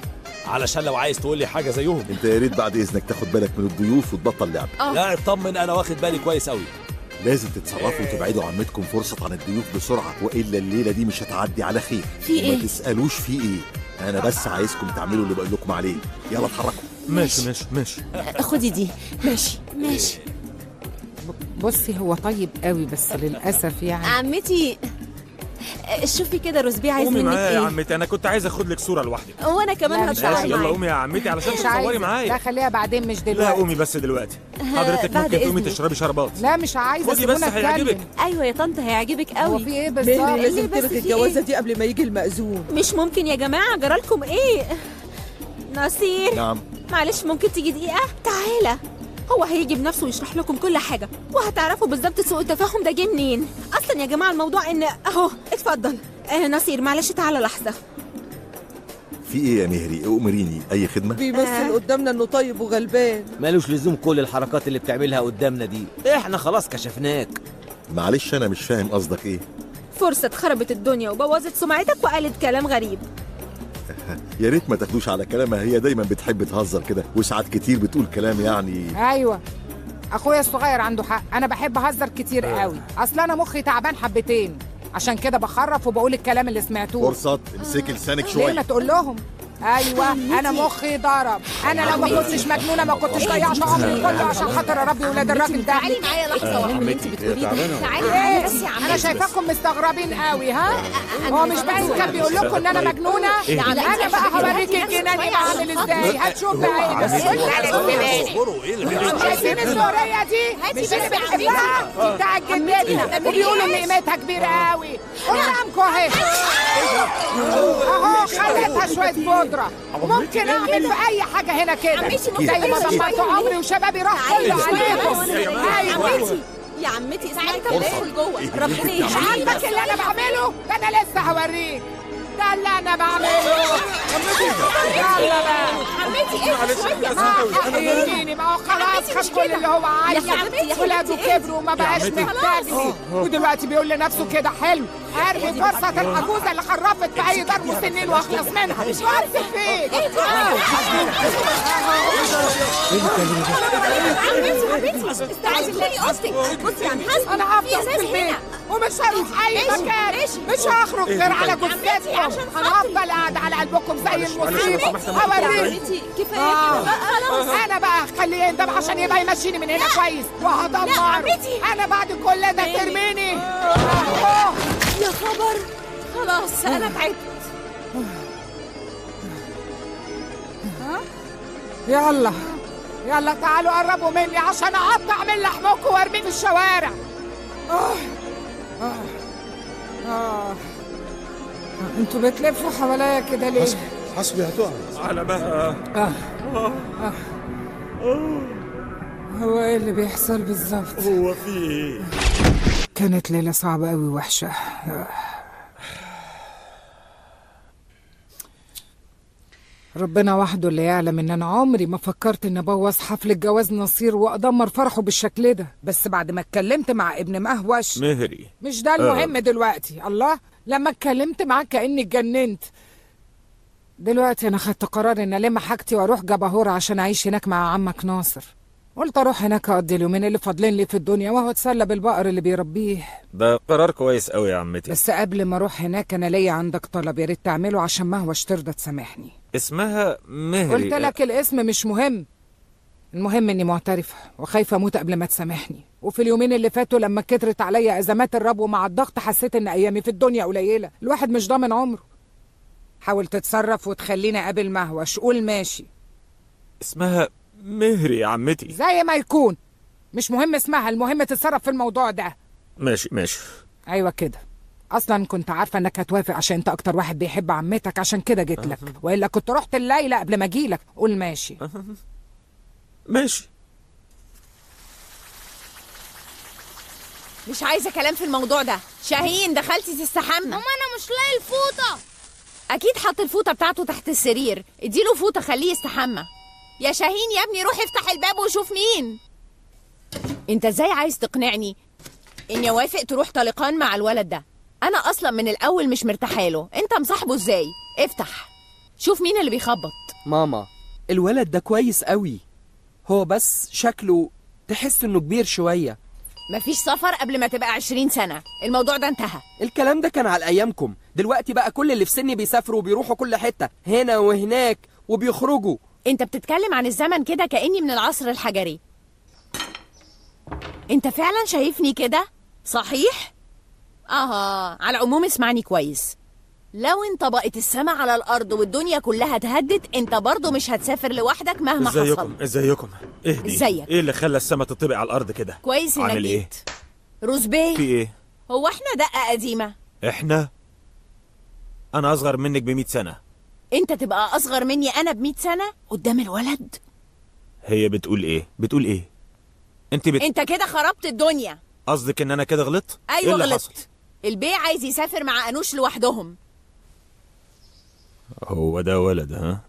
علشان لو عايز تقول لي حاجه زيهم انت يا ريت بعد اذنك تاخد بالك من الضيوف وتبطل لعب لا اطمن انا واخد بالي كويس قوي لازم تتصرفوا وتبعدوا عمتكم فرصة عن الضيوف بسرعة وإلا الليلة دي مش هتعدي على خير في إيه؟ وما تسألوش في إيه أنا بس عايزكم تعملوا اللي بقول لكم عليه يلا اتحركوا ماشي ماشي ماشي خدي دي ماشي ماشي بصي هو طيب قوي بس للاسف يعني عمتي آه، شوفي كده روزبي عايز قومي منك معايا يا ايه عمتي انا كنت عايز اخد لك صوره لوحدي وانا كمان لا، مش هتصور ماشي يلا معاك قومي يا عمتي علشان مش تصوري عايزة لا معايا خليها بعدين مش لا دلوقتي قومي بس دلوقتي حضرتك بعد ممكن تقومي إذنك. تشربي شربات لا مش عايزه خدي بس سيبونا هيعجبك اتكلم ايوه يا طنط هيعجبك هو قوي في ايه مهري بالظبط لازم بس تلغي في الجوازة إيه؟ دي قبل ما يجي المأذون مش ممكن يا جماعة جرالكم ايه نصير نعم معلش ممكن تيجي دقيقة تعالى هو هيجي بنفسه ويشرح لكم كل حاجة وهتعرفوا بالظبط سوء التفاهم ده جه منين أصلا يا جماعة الموضوع إن أهو اتفضل آه نصير معلش تعالى لحظة في إيه يا مهري أمريني أي خدمة بيمثل قدامنا انه طيب وغلبان مالوش لزوم كل الحركات اللي بتعملها قدامنا دي احنا خلاص كشفناك معلش أنا مش فاهم قصدك إيه فرصة خربت الدنيا وبوظت سمعتك وقالت كلام غريب يا ريت ما تاخدوش على كلامها هي دايما بتحب تهزر كده وساعات كتير بتقول كلام يعني ايوه اخويا الصغير عنده حق انا بحب اهزر كتير قوي اصل انا مخي تعبان حبتين عشان كده بخرف وبقول الكلام اللي سمعتوه فرصة امسكي لسانك ليه ما شوية تقول لهم ايوه انا مخي ضرب انا لو ما كنتش مجنونه ما كنتش ضيعت عمري كله عشان خاطر اربي ولاد الراجل ده تعالي معايا لحظه واحده اللي انت بتقوليه ده تعالي معايا بس يا انا عمتي شايفاكم مستغربين قوي ها هو مش باين كان بيقول لكم ان انا مجنونه إيه؟ انا بقى هوريك الجنان يبقى عامل ازاي هتشوف بعينك اصبروا ايه اللي بيحصل شايفين السورية دي مش اللي بنحبها دي بتاعت جدتنا وبيقولوا ان قيمتها كبيرة قوي قدامكم اهي اهو خليتها شوية بودرة ممكن اعمل في اي حاجة هنا كده زي ما ضمنتوا عمري وشبابي راح كله عليكم ايوه عمتي يا عمتي اسمعي طب ادخل جوه ربنا مش يهديك عاجبك اللي انا بعمله ده انا لسه هوريك ده اللي انا بعمله يلا بقى عمتي ايه شويه ما يهديني ما هو خلاص خد كل اللي هو عايزه حبيبتي، يا ولاده حبيبتي، إيه؟ كبروا وما بقاش محتاجني ودلوقتي بيقول لنفسه كده حلو ارمي فرصة العجوزة اللي خرفت في اي دار مسنين واخلص منها فرصة فين عمتي عمتي استعاذي تاني اوضتك بصي يا عم حسن انا في هفضل في ازاز البيت هنا ومش هروح اي ماشي، مكان ماشي. مش هخرج غير على عمتي، جثتكم عشان انا هفضل قاعد على قلبكم زي المصيبة هوريك عمتي كفايه آه. كده بقى خلاص انا بقى هخليه يندم عشان يبقى يمشيني من هنا كويس وهدمره عمتي. انا بعد كل ده ترميني أوه. يا خبر خلاص انا تعبت يلا يلا تعالوا قربوا مني عشان اقطع من لحمكم وارميه في الشوارع آه. آه. آه. انتوا بتلفوا حواليا كده ليه؟ حسبي هتقع على مها آه. آه. هو ايه اللي بيحصل بالظبط؟ هو في ايه كانت ليلة صعبة أوي وحشة آه. ربنا وحده اللي يعلم ان انا عمري ما فكرت ان ابوظ حفل الجواز نصير وادمر فرحه بالشكل ده بس بعد ما اتكلمت مع ابن مهوش مهري مش ده المهم دلوقتي الله لما اتكلمت معاه كاني اتجننت دلوقتي انا خدت قرار ان الم حاجتي واروح جبهور عشان اعيش هناك مع عمك ناصر قلت اروح هناك اقضي اليومين اللي فاضلين لي في الدنيا وهو اتسلى بالبقر اللي بيربيه ده قرار كويس قوي يا عمتي بس قبل ما اروح هناك انا ليا عندك طلب يا ريت تعمله عشان مهوش ترضى تسامحني اسمها مهري قلت لك الاسم مش مهم المهم اني معترفه وخايفه اموت قبل ما تسامحني وفي اليومين اللي فاتوا لما كترت عليا ازمات الرب ومع الضغط حسيت ان ايامي في الدنيا قليله الواحد مش ضامن عمره حاول تتصرف وتخليني اقابل مهوش قول ماشي اسمها مهري يا عمتي زي ما يكون مش مهم اسمها المهم تتصرف في الموضوع ده ماشي ماشي ايوه كده اصلا كنت عارفه انك هتوافق عشان انت اكتر واحد بيحب عمتك عشان كده جيت لك والا كنت رحت الليله قبل ما اجيلك قول ماشي ماشي مش عايزه كلام في الموضوع ده شاهين دخلتي تستحمى ماما انا مش لاقي الفوطه اكيد حط الفوطه بتاعته تحت السرير اديله فوطه خليه يستحمى يا شاهين يا ابني روح افتح الباب وشوف مين انت ازاي عايز تقنعني اني اوافق تروح طلقان مع الولد ده انا اصلا من الاول مش مرتاحه له انت مصاحبه ازاي افتح شوف مين اللي بيخبط ماما الولد ده كويس قوي هو بس شكله تحس انه كبير شوية مفيش سفر قبل ما تبقى 20 سنة الموضوع ده انتهى الكلام ده كان على ايامكم دلوقتي بقى كل اللي في سني بيسافروا وبيروحوا كل حتة هنا وهناك وبيخرجوا انت بتتكلم عن الزمن كده كأني من العصر الحجري انت فعلا شايفني كده صحيح اه على العموم اسمعني كويس لو انطبقت السما على الارض والدنيا كلها اتهدت انت برضه مش هتسافر لوحدك مهما ازيكم حصل ازيكم اهدي ازيك؟ ايه اللي خلى السما تطبق على الارض كده كويس انك عامل ايه جيت روزبيه في ايه هو احنا دقة قديمة احنا انا اصغر منك ب سنه انت تبقى اصغر مني انا ب سنة قدام الولد هي بتقول ايه بتقول ايه انت بت... انت كده خربت الدنيا قصدك ان انا كده غلطت ايه ايوه اللي حصل غلطت البيه عايز يسافر مع انوش لوحدهم هو ده ولد ها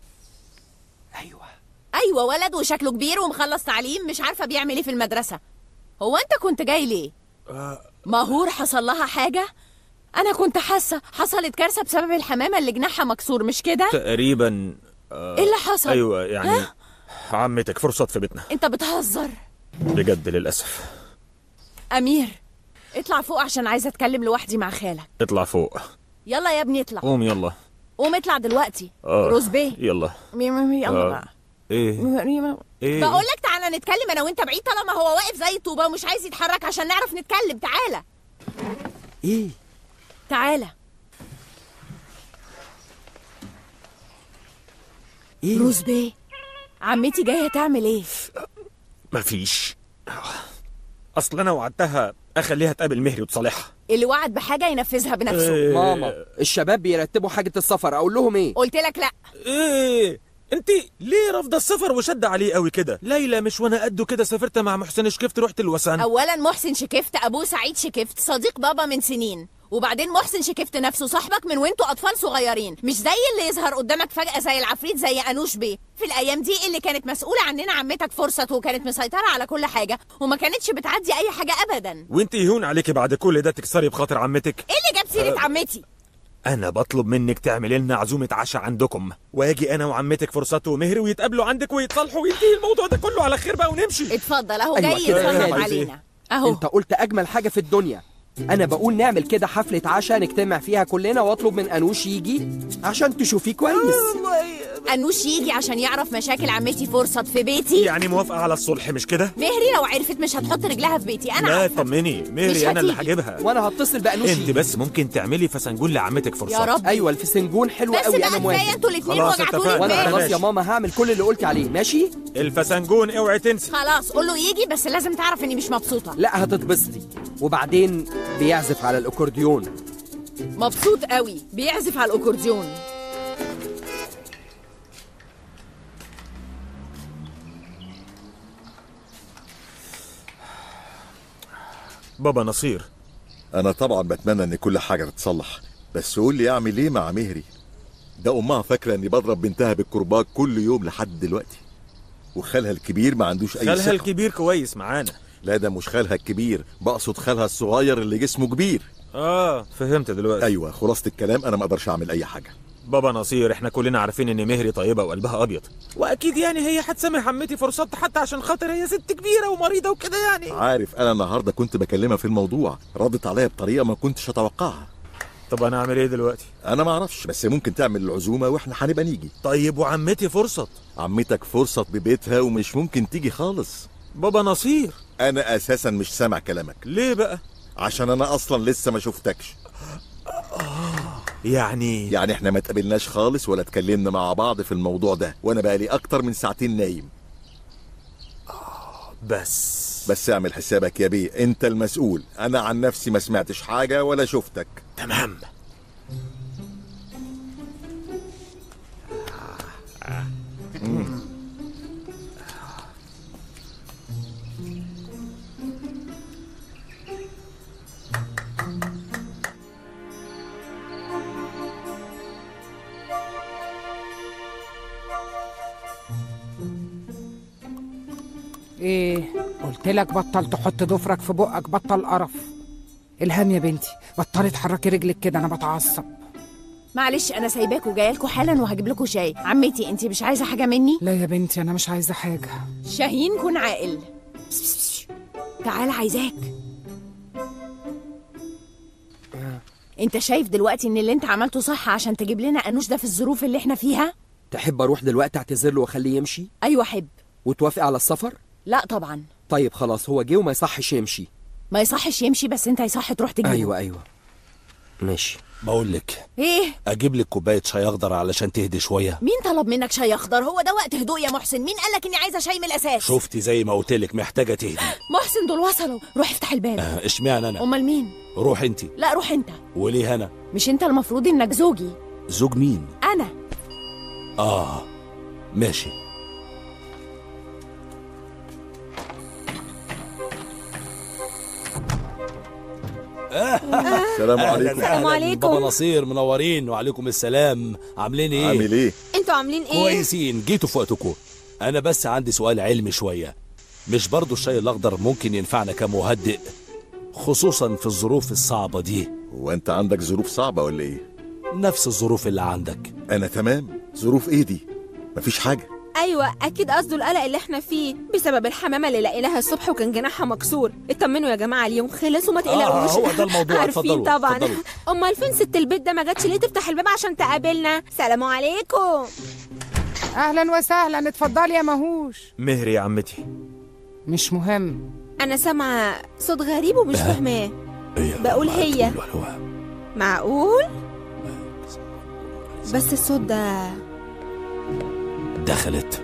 ايوه ولد وشكله كبير ومخلص تعليم مش عارفه بيعمل ايه في المدرسه هو انت كنت جاي ليه مهور حصل لها حاجه انا كنت حاسه حصلت كارثه بسبب الحمامه اللي جناحها مكسور مش كده تقريبا آه... ايه اللي حصل ايوه يعني ها؟ عمتك فرصة في بيتنا انت بتهزر بجد للاسف امير اطلع فوق عشان عايزه اتكلم لوحدي مع خالك اطلع فوق يلا يا ابني اطلع قوم يلا قوم اطلع دلوقتي اه روز بيه يلا مي- مي- مي- يلا آه. بقى ايه ايه بقول لك تعالى نتكلم انا وانت بعيد طالما هو واقف زي الطوبه ومش عايز يتحرك عشان نعرف نتكلم تعالى ايه تعالى ايه روز بيه عمتي جايه تعمل ايه مفيش اصل انا وعدتها اخليها تقابل مهري وتصالحها اللي وعد بحاجه ينفذها بنفسه إيه. ماما الشباب بيرتبوا حاجة السفر اقول لهم ايه قلت لك لا ايه انت ليه رافضه السفر وشد عليه قوي كده ليلى مش وانا قده كده سافرت مع محسن شكفت رحت الوسن اولا محسن شكفت ابوه سعيد شكفت صديق بابا من سنين وبعدين محسن شكفت نفسه صاحبك من وانتوا اطفال صغيرين مش زي اللي يظهر قدامك فجاه زي العفريت زي انوش بيه في الايام دي اللي كانت مسؤوله عننا عمتك فرصت وكانت مسيطره على كل حاجه وما كانتش بتعدي اي حاجه ابدا وانت يهون عليكي بعد كل ده تكسري بخاطر عمتك ايه اللي جاب سيره أه. عمتي انا بطلب منك تعملي لنا عزومه عشاء عندكم واجي انا وعمتك فرصته ومهري ويتقابلوا عندك ويتصالحوا وينتهي الموضوع ده كله على خير بقى ونمشي اتفضل اهو أيوة جاي كده. يتفرج عايز علينا اهو انت قلت اجمل حاجة في الدنيا انا بقول نعمل كده حفلة عشاء نجتمع فيها كلنا واطلب من انوش يجي عشان تشوفيه كويس انوش يجي عشان يعرف مشاكل عمتي فرصت في بيتي يعني موافقه على الصلح مش كده مهري لو عرفت مش هتحط رجلها في بيتي انا لا عارفه طمني مش مهري انا اللي هتيجي. هجيبها وانا هتصل بانوش انت بس ممكن تعملي فسنجون لعمتك فرصه يا رب. ايوه الفسنجون حلو بس قوي بقى انا كفايه موافق انتوا الاثنين خلاص وجعتوني اتفقنا. وانا دماغي خلاص ماشي. يا ماما هعمل كل اللي قلت عليه ماشي الفسنجون اوعي تنسي خلاص قول له يجي بس لازم تعرف اني مش مبسوطه لا هتتبسطي وبعدين بيعزف على الاكورديون مبسوط قوي بيعزف على الاكورديون بابا نصير انا طبعا بتمنى ان كل حاجه تتصلح بس قول لي اعمل ايه مع مهري ده امها فاكره اني بضرب بنتها بالكرباج كل يوم لحد دلوقتي وخالها الكبير ما عندوش اي خالها ثقة. الكبير كويس معانا لا ده مش خالها الكبير بقصد خالها الصغير اللي جسمه كبير اه فهمت دلوقتي ايوه خلاصه الكلام انا ما اقدرش اعمل اي حاجه بابا نصير احنا كلنا عارفين ان مهري طيبه وقلبها ابيض واكيد يعني هي هتسامح عمتي فرصات حتى عشان خاطر هي ست كبيره ومريضه وكده يعني عارف انا النهارده كنت بكلمها في الموضوع ردت عليا بطريقه ما كنتش اتوقعها طب انا اعمل ايه دلوقتي انا ما اعرفش بس ممكن تعمل العزومه واحنا هنبقى نيجي طيب وعمتي فرصه عمتك فرصه ببيتها ومش ممكن تيجي خالص بابا نصير انا اساسا مش سامع كلامك ليه بقى عشان انا اصلا لسه ما شفتكش يعني يعني احنا ما اتقابلناش خالص ولا اتكلمنا مع بعض في الموضوع ده وانا بقالي اكتر من ساعتين نايم بس بس اعمل حسابك يا بيه انت المسؤول انا عن نفسي ما سمعتش حاجه ولا شفتك تمام ايه قلت لك بطل تحط ضفرك في بقك بطل قرف الهام يا بنتي بطلي تحركي رجلك كده انا بتعصب معلش انا سايباكوا جايه لكم حالا وهجيب لكم شاي عمتي انت مش عايزه حاجه مني لا يا بنتي انا مش عايزه حاجه شاهين كن عاقل بس بس بس. تعال عايزاك انت شايف دلوقتي ان اللي انت عملته صح عشان تجيب لنا انوش ده في الظروف اللي احنا فيها تحب اروح دلوقتي اعتذر له واخليه يمشي ايوه احب وتوافق على السفر لا طبعا طيب خلاص هو جه وما يصحش يمشي ما يصحش يمشي بس انت يصح تروح تجيبه ايوه ايوه ماشي بقول لك ايه اجيب لك كوبايه شاي اخضر علشان تهدي شويه مين طلب منك شاي اخضر هو ده وقت هدوء يا محسن مين قالك اني عايزه شاي من الاساس شفتي زي ما قلت لك محتاجه تهدي محسن دول وصلوا روح افتح الباب آه، اشمعنى انا امال مين روح انت لا روح انت وليه انا مش انت المفروض انك زوجي زوج مين انا اه ماشي السلام أهلاً، عليكم. أهلاً. السلام عليكم. بابا نصير منورين وعليكم السلام عاملين ايه عامل ايه انتوا عاملين ايه كويسين جيتوا في وقتكم انا بس عندي سؤال علمي شويه مش برضو الشاي الاخضر ممكن ينفعنا كمهدئ خصوصا في الظروف الصعبه دي هو انت عندك ظروف صعبه ولا ايه نفس الظروف اللي عندك انا تمام ظروف ايه دي مفيش حاجه ايوه اكيد قصده القلق اللي احنا فيه بسبب الحمامه اللي لقيناها الصبح وكان جناحها مكسور اطمنوا يا جماعه اليوم خلص وما تقلقوش هو ده الموضوع، عارفين اتفضلوا، طبعا اتفضلوا. امال فين ست البيت ده ما جاتش ليه تفتح الباب عشان تقابلنا سلام عليكم اهلا وسهلا اتفضلي يا مهوش مهري يا عمتي مش مهم انا سامعه صوت غريب ومش فاهماه بقول هي معقول بس الصوت ده دخلت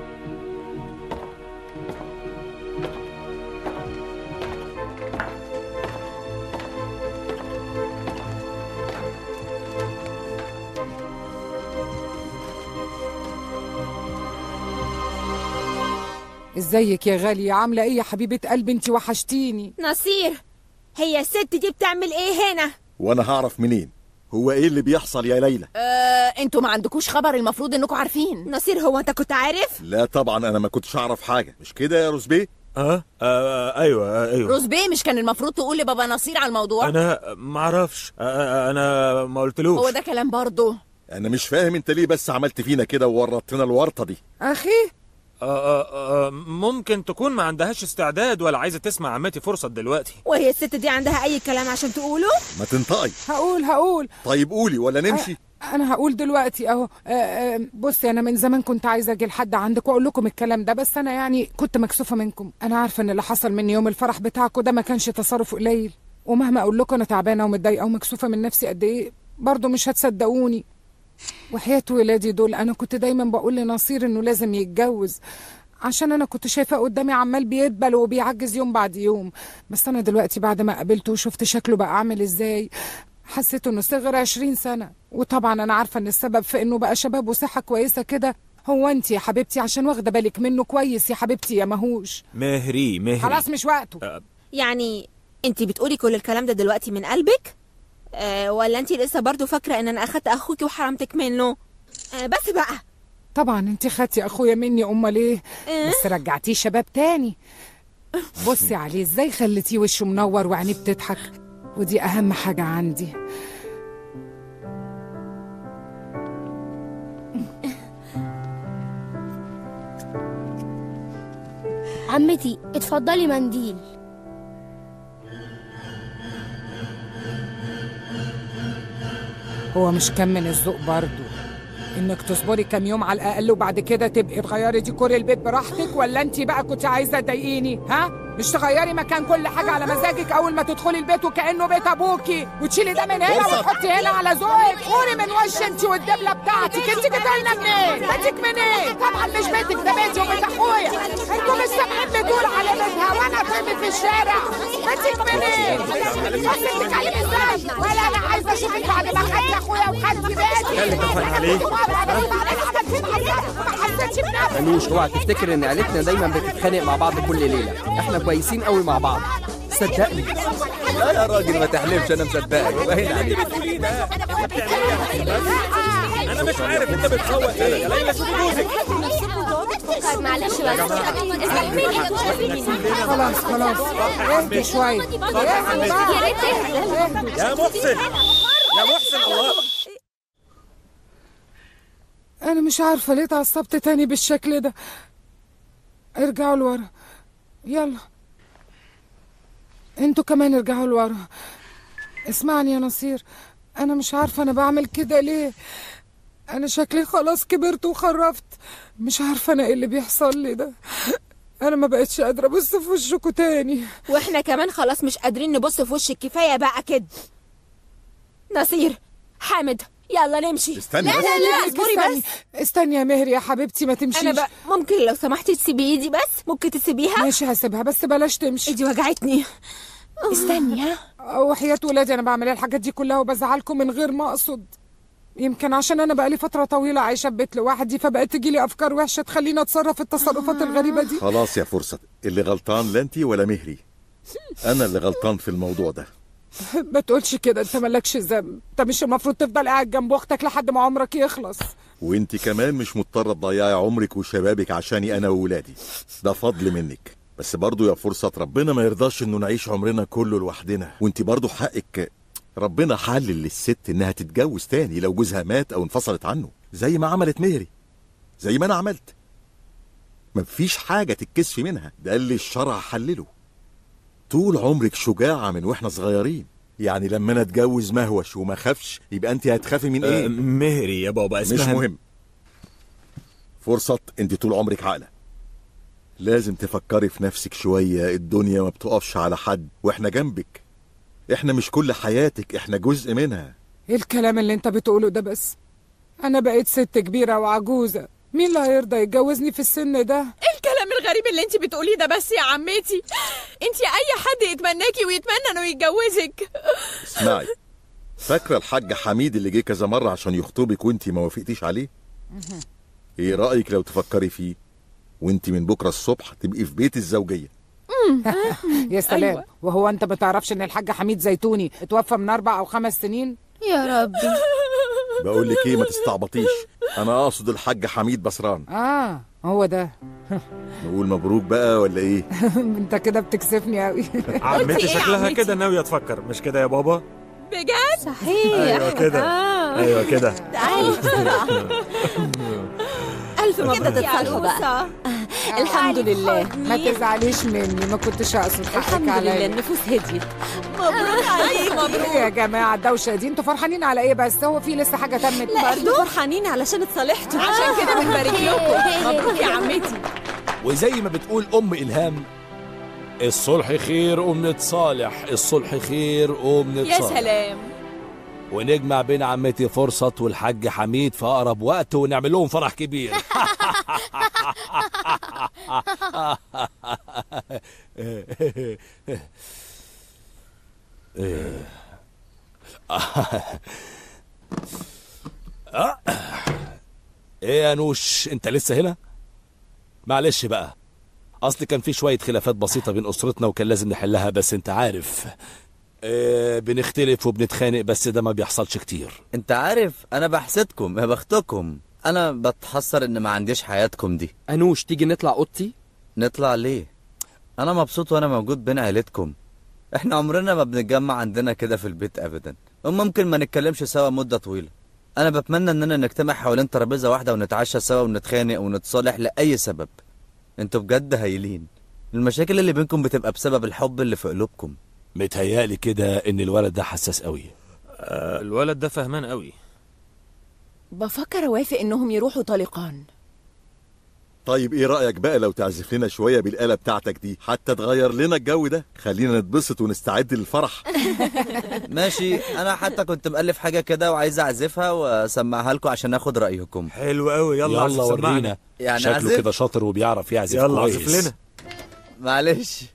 ازيك يا غالية عاملة ايه يا حبيبة قلبي انت وحشتيني نصير هي الست دي بتعمل ايه هنا وانا هعرف منين هو ايه اللي بيحصل يا ليلى آه، انتوا ما عندكوش خبر المفروض انكم عارفين نصير هو انت كنت عارف لا طبعا انا ما كنتش اعرف حاجه مش كده يا روزبيه اه, آه ايوه آه ايوه روزبيه مش كان المفروض تقول لبابا نصير على الموضوع انا ما اعرفش آه آه، انا ما قلتلوش هو ده كلام برضه انا مش فاهم انت ليه بس عملت فينا كده وورطتنا الورطه دي اخي آه آه آه ممكن تكون ما عندهاش استعداد ولا عايزه تسمع عمتي فرصه دلوقتي وهي الست دي عندها اي كلام عشان تقوله ما تنطقي هقول هقول طيب قولي ولا نمشي انا هقول دلوقتي اهو آه، آه، بصي انا من زمان كنت عايزه اجي لحد عندك واقول لكم الكلام ده بس انا يعني كنت مكسوفه منكم انا عارفه ان اللي حصل مني يوم الفرح بتاعكم ده ما كانش تصرف قليل ومهما اقول لكم انا تعبانه ومتضايقه ومكسوفه من نفسي قد ايه برضه مش هتصدقوني وحياة ولادي دول انا كنت دايما بقول لنصير انه لازم يتجوز عشان انا كنت شايفاه قدامي عمال بيدبل وبيعجز يوم بعد يوم بس انا دلوقتي بعد ما قابلته وشفت شكله بقى عامل ازاي حسيت انه صغر عشرين سنة وطبعا انا عارفة ان السبب في انه بقى شباب وصحة كويسة كده هو انت يا حبيبتي عشان واخدة بالك منه كويس يا حبيبتي يا مهوش مهري مهري خلاص مش وقته يعني انت بتقولي كل الكلام ده دلوقتي من قلبك أه ولا انت لسه برضو فاكره ان انا اخدت اخوكي وحرمتك منه أه بس بقى طبعا انت خدتي اخويا مني امال ايه إيه؟ بس رجعتيه شباب تاني بصي عليه ازاي خليتيه وشه منور وعينيه بتضحك ودي اهم حاجة عندي عمتي اتفضلي منديل هو مش كم من الذوق برضه انك تصبري كام يوم على الاقل وبعد كده تبقي تغيري ديكور البيت براحتك ولا انت بقى كنت عايزه تضايقيني ها مش تغيري مكان كل حاجه على مزاجك اول ما تدخلي البيت وكانه بيت ابوكي وتشيلي ده من هنا فرصة. وتحطي هنا على ذوقك قولي من وش انت والدبله بتاعتك انت جيتي لنا منين بيتك منين طبعا مش بيتك ده بيتي وبيت اخويا انتوا مش سامعين بتقول على بيتها وانا اترمي في الشارع بيتك منين بس بتتكلمي ازاي ولا انا عايزه اشوفك بعد ما خدت اخويا وخدت بيتي خلي كفاية عليك. ملوش اوعى تفتكر ان عيلتنا دايما بتتخانق مع بعض كل ليله احنا كويسين قوي مع بعض صدقني لا يا راجل ما تحلمش انا مصدقك باين عليك انا مش عارف انت بتسوق ايه يا ليلى شوفي جوزك معلش خلاص خلاص اهدي شويه اهدي بقى. يا محسن يا محسن الله انا مش عارفه ليه اتعصبت تاني بالشكل ده ارجعوا لورا يلا انتوا كمان ارجعوا لورا اسمعني يا نصير انا مش عارفه انا بعمل كده ليه انا شكلي خلاص كبرت وخرفت مش عارفه انا ايه اللي بيحصل لي ده انا ما بقتش قادره ابص في وشكوا تاني واحنا كمان خلاص مش قادرين نبص في وشك كفايه بقى كده نصير حامد يلا نمشي استني لا بس. لا لا اصبري استني بس استني يا مهري يا حبيبتي ما تمشيش انا بقى ممكن لو سمحتي تسيبي ايدي بس ممكن تسيبيها ماشي هسيبها بس بلاش تمشي ايدي وجعتني استني ها وحياة ولادي انا بعمل الحاجات دي كلها وبزعلكم من غير ما اقصد يمكن عشان انا بقالي فتره طويله عايشه في بيت لوحدي فبقت تجيلي افكار وحشه تخليني اتصرف التصرفات الغريبه دي خلاص يا فرصة اللي غلطان لا انت ولا مهري انا اللي غلطان في الموضوع ده ما تقولش كده انت مالكش ذنب انت مش المفروض تفضل قاعد جنب اختك لحد ما عمرك يخلص وانت كمان مش مضطرة تضيعي عمرك وشبابك عشاني انا وولادي ده فضل منك بس برضو يا فرصة ربنا ما يرضاش انه نعيش عمرنا كله لوحدنا وانت برضو حقك ربنا حلل للست انها تتجوز تاني لو جوزها مات او انفصلت عنه زي ما عملت مهري زي ما انا عملت مفيش حاجة تتكسفي منها ده اللي الشرع حلله طول عمرك شجاعة من واحنا صغيرين يعني لما انا اتجوز مهوش وما خافش يبقى انت هتخافي من ايه آه، مهري يا بابا مش اسمها مهم فرصة انت طول عمرك عاقلة لازم تفكري في نفسك شوية الدنيا ما بتقفش على حد واحنا جنبك احنا مش كل حياتك احنا جزء منها ايه الكلام اللي انت بتقوله ده بس انا بقيت ست كبيره وعجوزه مين اللي هيرضى يتجوزني في السن ده ايه الكلام الغريب اللي انت بتقوليه ده بس يا عمتي انت اي حد يتمناكي ويتمنى انه يتجوزك اسمعي فاكرة الحاج حميد اللي جه كذا مرة عشان يخطبك وانت ما وافقتيش عليه ايه رأيك لو تفكري فيه وانت من بكرة الصبح تبقي في بيت الزوجية يا سلام أيوة. وهو انت ما تعرفش ان الحاج حميد زيتوني اتوفى من اربع او خمس سنين يا ربي بقول لك ايه ما تستعبطيش انا اقصد الحاج حميد بسران اه هو ده نقول مبروك بقى ولا ايه انت كده بتكسفني قوي عمتي إيه يا شكلها عمتي؟ كده ناوية تفكر مش كده يا بابا بجد صحيح ايوه كده آه. ايوه كده تعالي بسرعة الف كده مبروك يا تتصالحوا بقى عروسه الحمد لله ما تزعليش مني ما كنتش اقصد حقك الحمد لله عليا النفوس هديت مبروك عليك ايه يا جماعه الدوشه دي انتوا فرحانين على ايه بس هو في لسه حاجه تمت لا احنا فرحانين علشان اتصالحتوا عشان كده بنبارك لكم مبروك يا عمتي وزي ما بتقول ام الهام الصلح خير قوم نتصالح الصلح خير قوم يا نتصالح سلام ونجمع بين عمتي فرصة والحاج حميد في أقرب وقت ونعمل لهم فرح كبير ايه يا نوش انت لسه هنا معلش بقى اصل كان في شويه خلافات بسيطه بين اسرتنا وكان لازم نحلها بس انت عارف إيه بنختلف وبنتخانق بس ده ما بيحصلش كتير انت عارف انا بحسدكم يا بختكم انا بتحسر ان ما عنديش حياتكم دي انوش تيجي نطلع اوضتي نطلع ليه انا مبسوط وانا موجود بين عيلتكم احنا عمرنا ما بنتجمع عندنا كده في البيت ابدا وممكن ما نتكلمش سوا مدة طويلة انا بتمنى اننا نجتمع حوالين ترابيزة واحدة ونتعشى سوا ونتخانق ونتصالح لأي سبب انتوا بجد هايلين المشاكل اللي بينكم بتبقى بسبب الحب اللي في قلوبكم متهيألي كده ان الولد ده حساس قوي آه الولد ده فهمان قوي بفكر اوافق انهم يروحوا طليقان طيب ايه رأيك بقى لو تعزف لنا شوية بالآلة بتاعتك دي حتى تغير لنا الجو ده خلينا نتبسط ونستعد للفرح ماشي انا حتى كنت مألف حاجة كده وعايز اعزفها واسمعها لكم عشان اخد رأيكم حلو قوي يلا يلا, عزف سمعنا. ورينا يعني شكله أعزف؟ كده شاطر وبيعرف يعزف يلا كويس عزف لنا معلش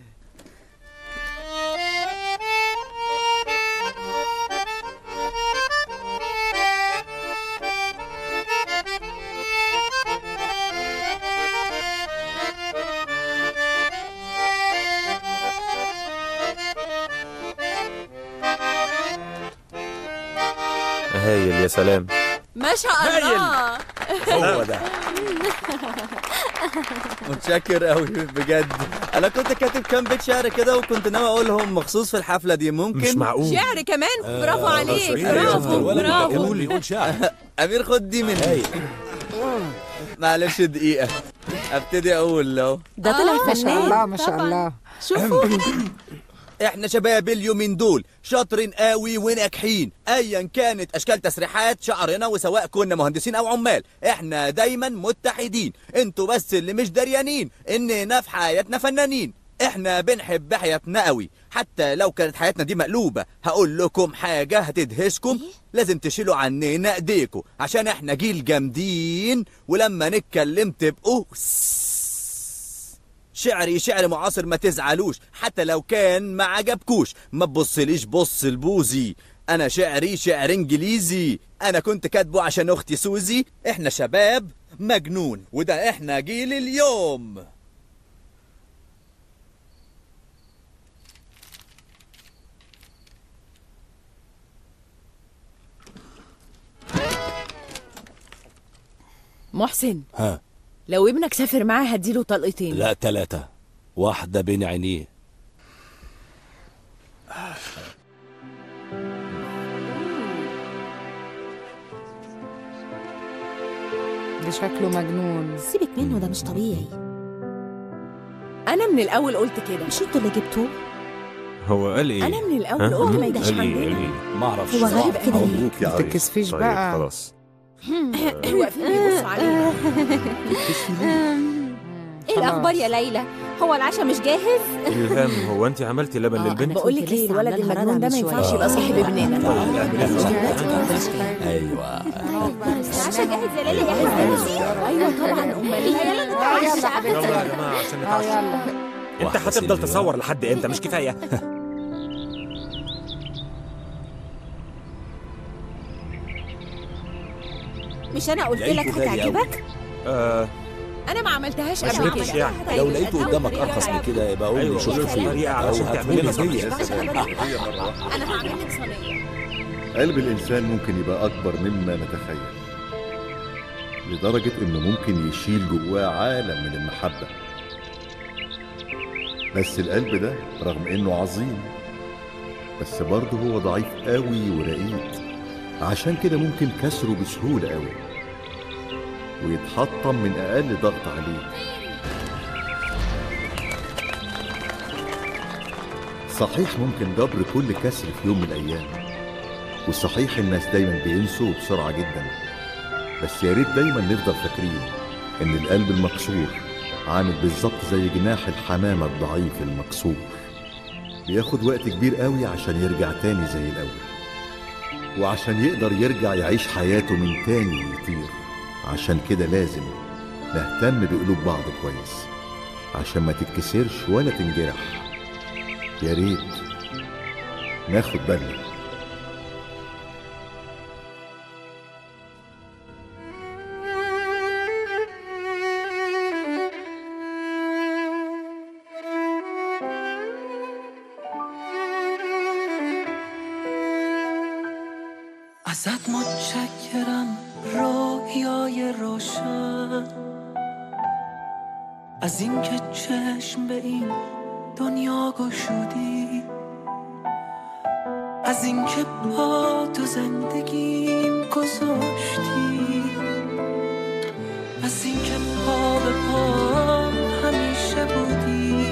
هايل يا سلام ما شاء الله هو ده متشكر قوي بجد انا كنت كاتب كام بيت شعر كده وكنت ناوي اقولهم مخصوص في الحفلة دي ممكن مش معقول شعر كمان برافو عليك صحيح. برافو الولد برافو بيقول بيقول شعر امير خد دي مني هايل معلش دقيقة ابتدي اقول لو ده طلع ما شاء فنان الله ما شاء طبعاً. الله شوفوا احنا شباب اليومين دول شاطرين قوي وناجحين ايا كانت اشكال تسريحات شعرنا وسواء كنا مهندسين او عمال احنا دايما متحدين انتوا بس اللي مش دريانين اننا في حياتنا فنانين احنا بنحب حياتنا قوي حتى لو كانت حياتنا دي مقلوبة هقول لكم حاجة هتدهشكم لازم تشيلوا عننا ايديكم عشان احنا جيل جامدين ولما نتكلم تبقوا شعري شعر معاصر ما تزعلوش حتى لو كان ما عجبكوش ما تبصليش بص البوزي انا شعري شعر انجليزي انا كنت كاتبه عشان اختي سوزي احنا شباب مجنون وده احنا جيل اليوم محسن ها لو ابنك سافر معاه هديله طلقتين لا تلاتة واحدة بين عينيه ده شكله مجنون سيبك منه ده مش طبيعي انا من الاول قلت كده مش انتوا اللي جبتوه هو قال ايه؟ انا من الاول ها؟ قلت ما يجيش قال ايه؟ عندنا قال ايه؟ ما اعرفش هو غريب صراحة. كده ليه؟ مبروك يا ما عريس تتكسفيش طيب بقى خلاص واقفين بيبصوا علينا ايه الاخبار يا ليلى هو العشاء مش جاهز الهام هو انت عملتي لبن آه، للبنت؟ أنا بقول لك كنت ايه لسه الولد عاملة المجنون ده ما من ينفعش شوية. يبقى صاحب ابننا طيب ايوه العشاء جاهز يا ليلى يا حبيبتي ايوه طبعا امال ايه يلا نتعشى يلا حبيبتي يلا يا جماعة عشان اه نتعشى يلا انت واحدة هتفضل سيلفيا. تصور لحد امتى مش كفاية؟ مش انا قلت لك لقيته غالي أوي. هتعجبك آه انا ما عملتهاش ما قبل شربتش كده يعني لو لقيته قدامك ارخص من كده يبقى قول أيوة، لي شوف شوف فين طريقة او علشان تعملي لنا هاتولي هدية صنيع. انا هعمل لك صينيه قلب الإنسان ممكن يبقى أكبر مما نتخيل لدرجة إنه ممكن يشيل جواه عالم من المحبة بس القلب ده رغم إنه عظيم بس برضه هو ضعيف قوي ورقيق عشان كده ممكن كسره بسهولة قوي ويتحطم من أقل ضغط عليه صحيح ممكن جبر كل كسر في يوم من الأيام وصحيح الناس دايما بينسوا بسرعة جدا بس يا ريت دايما نفضل فاكرين ان القلب المكسور عامل بالظبط زي جناح الحمامة الضعيف المكسور بياخد وقت كبير قوي عشان يرجع تاني زي الأول وعشان يقدر يرجع يعيش حياته من تاني يطير عشان كده لازم نهتم بقلوب بعض كويس عشان ما تتكسرش ولا تنجرح يا ريت ناخد بالنا ازت متشکرم رویای روشن از اینکه چشم به این دنیا گشودی از اینکه پا تو زندگیم گذاشتی از اینکه پا به پا همیشه بودی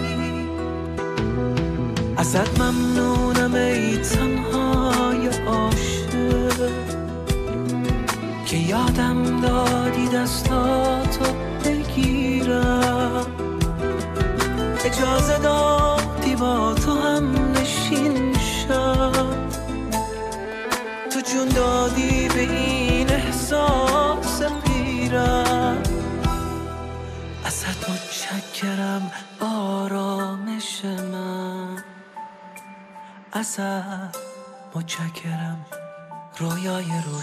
ازت ممنونم ای تنهای عاشق که یادم دادی دستاتو بگیرم اجازه دادی با تو هم نشین شم تو جون دادی به این احساس پیرم ازت متشکرم آرامش من ازت متشکرم رویای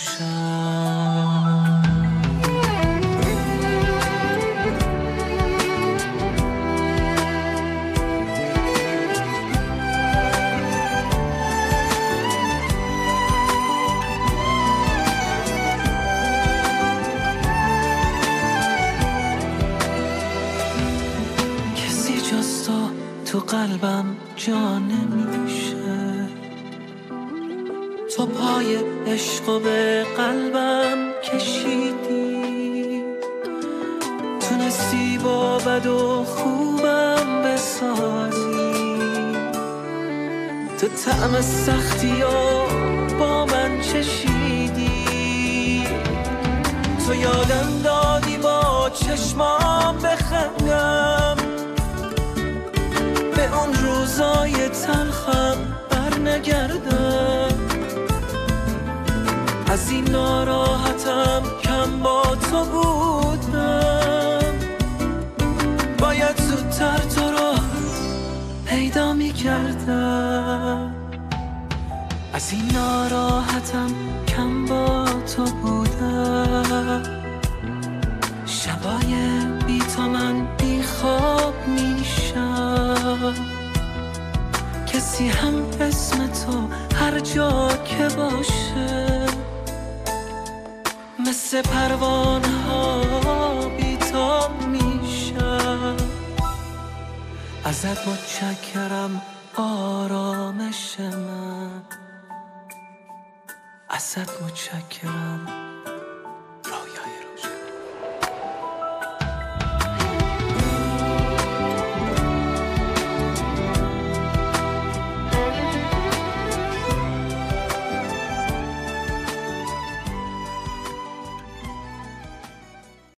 روشن کسی جز تو تو قلبم جا نمیشه تو پای عشق و به قلبم کشیدی زیبا بد و خوبم بسازی تو طعم سختی ها با من چشیدی تو یادم دادی با چشمام بخندم به اون روزای تلخم بر نگردم از این ناراحتم کم با تو بودم باید زودتر تو رو پیدا می کردم از این ناراحتم کم با تو بودم شبای بی تو من بی خواب میشم کسی هم اسم تو هر جا که باشه مثل پروانه ها بیتاب میشم ازت متشکرم آرامش من ازت متشکرم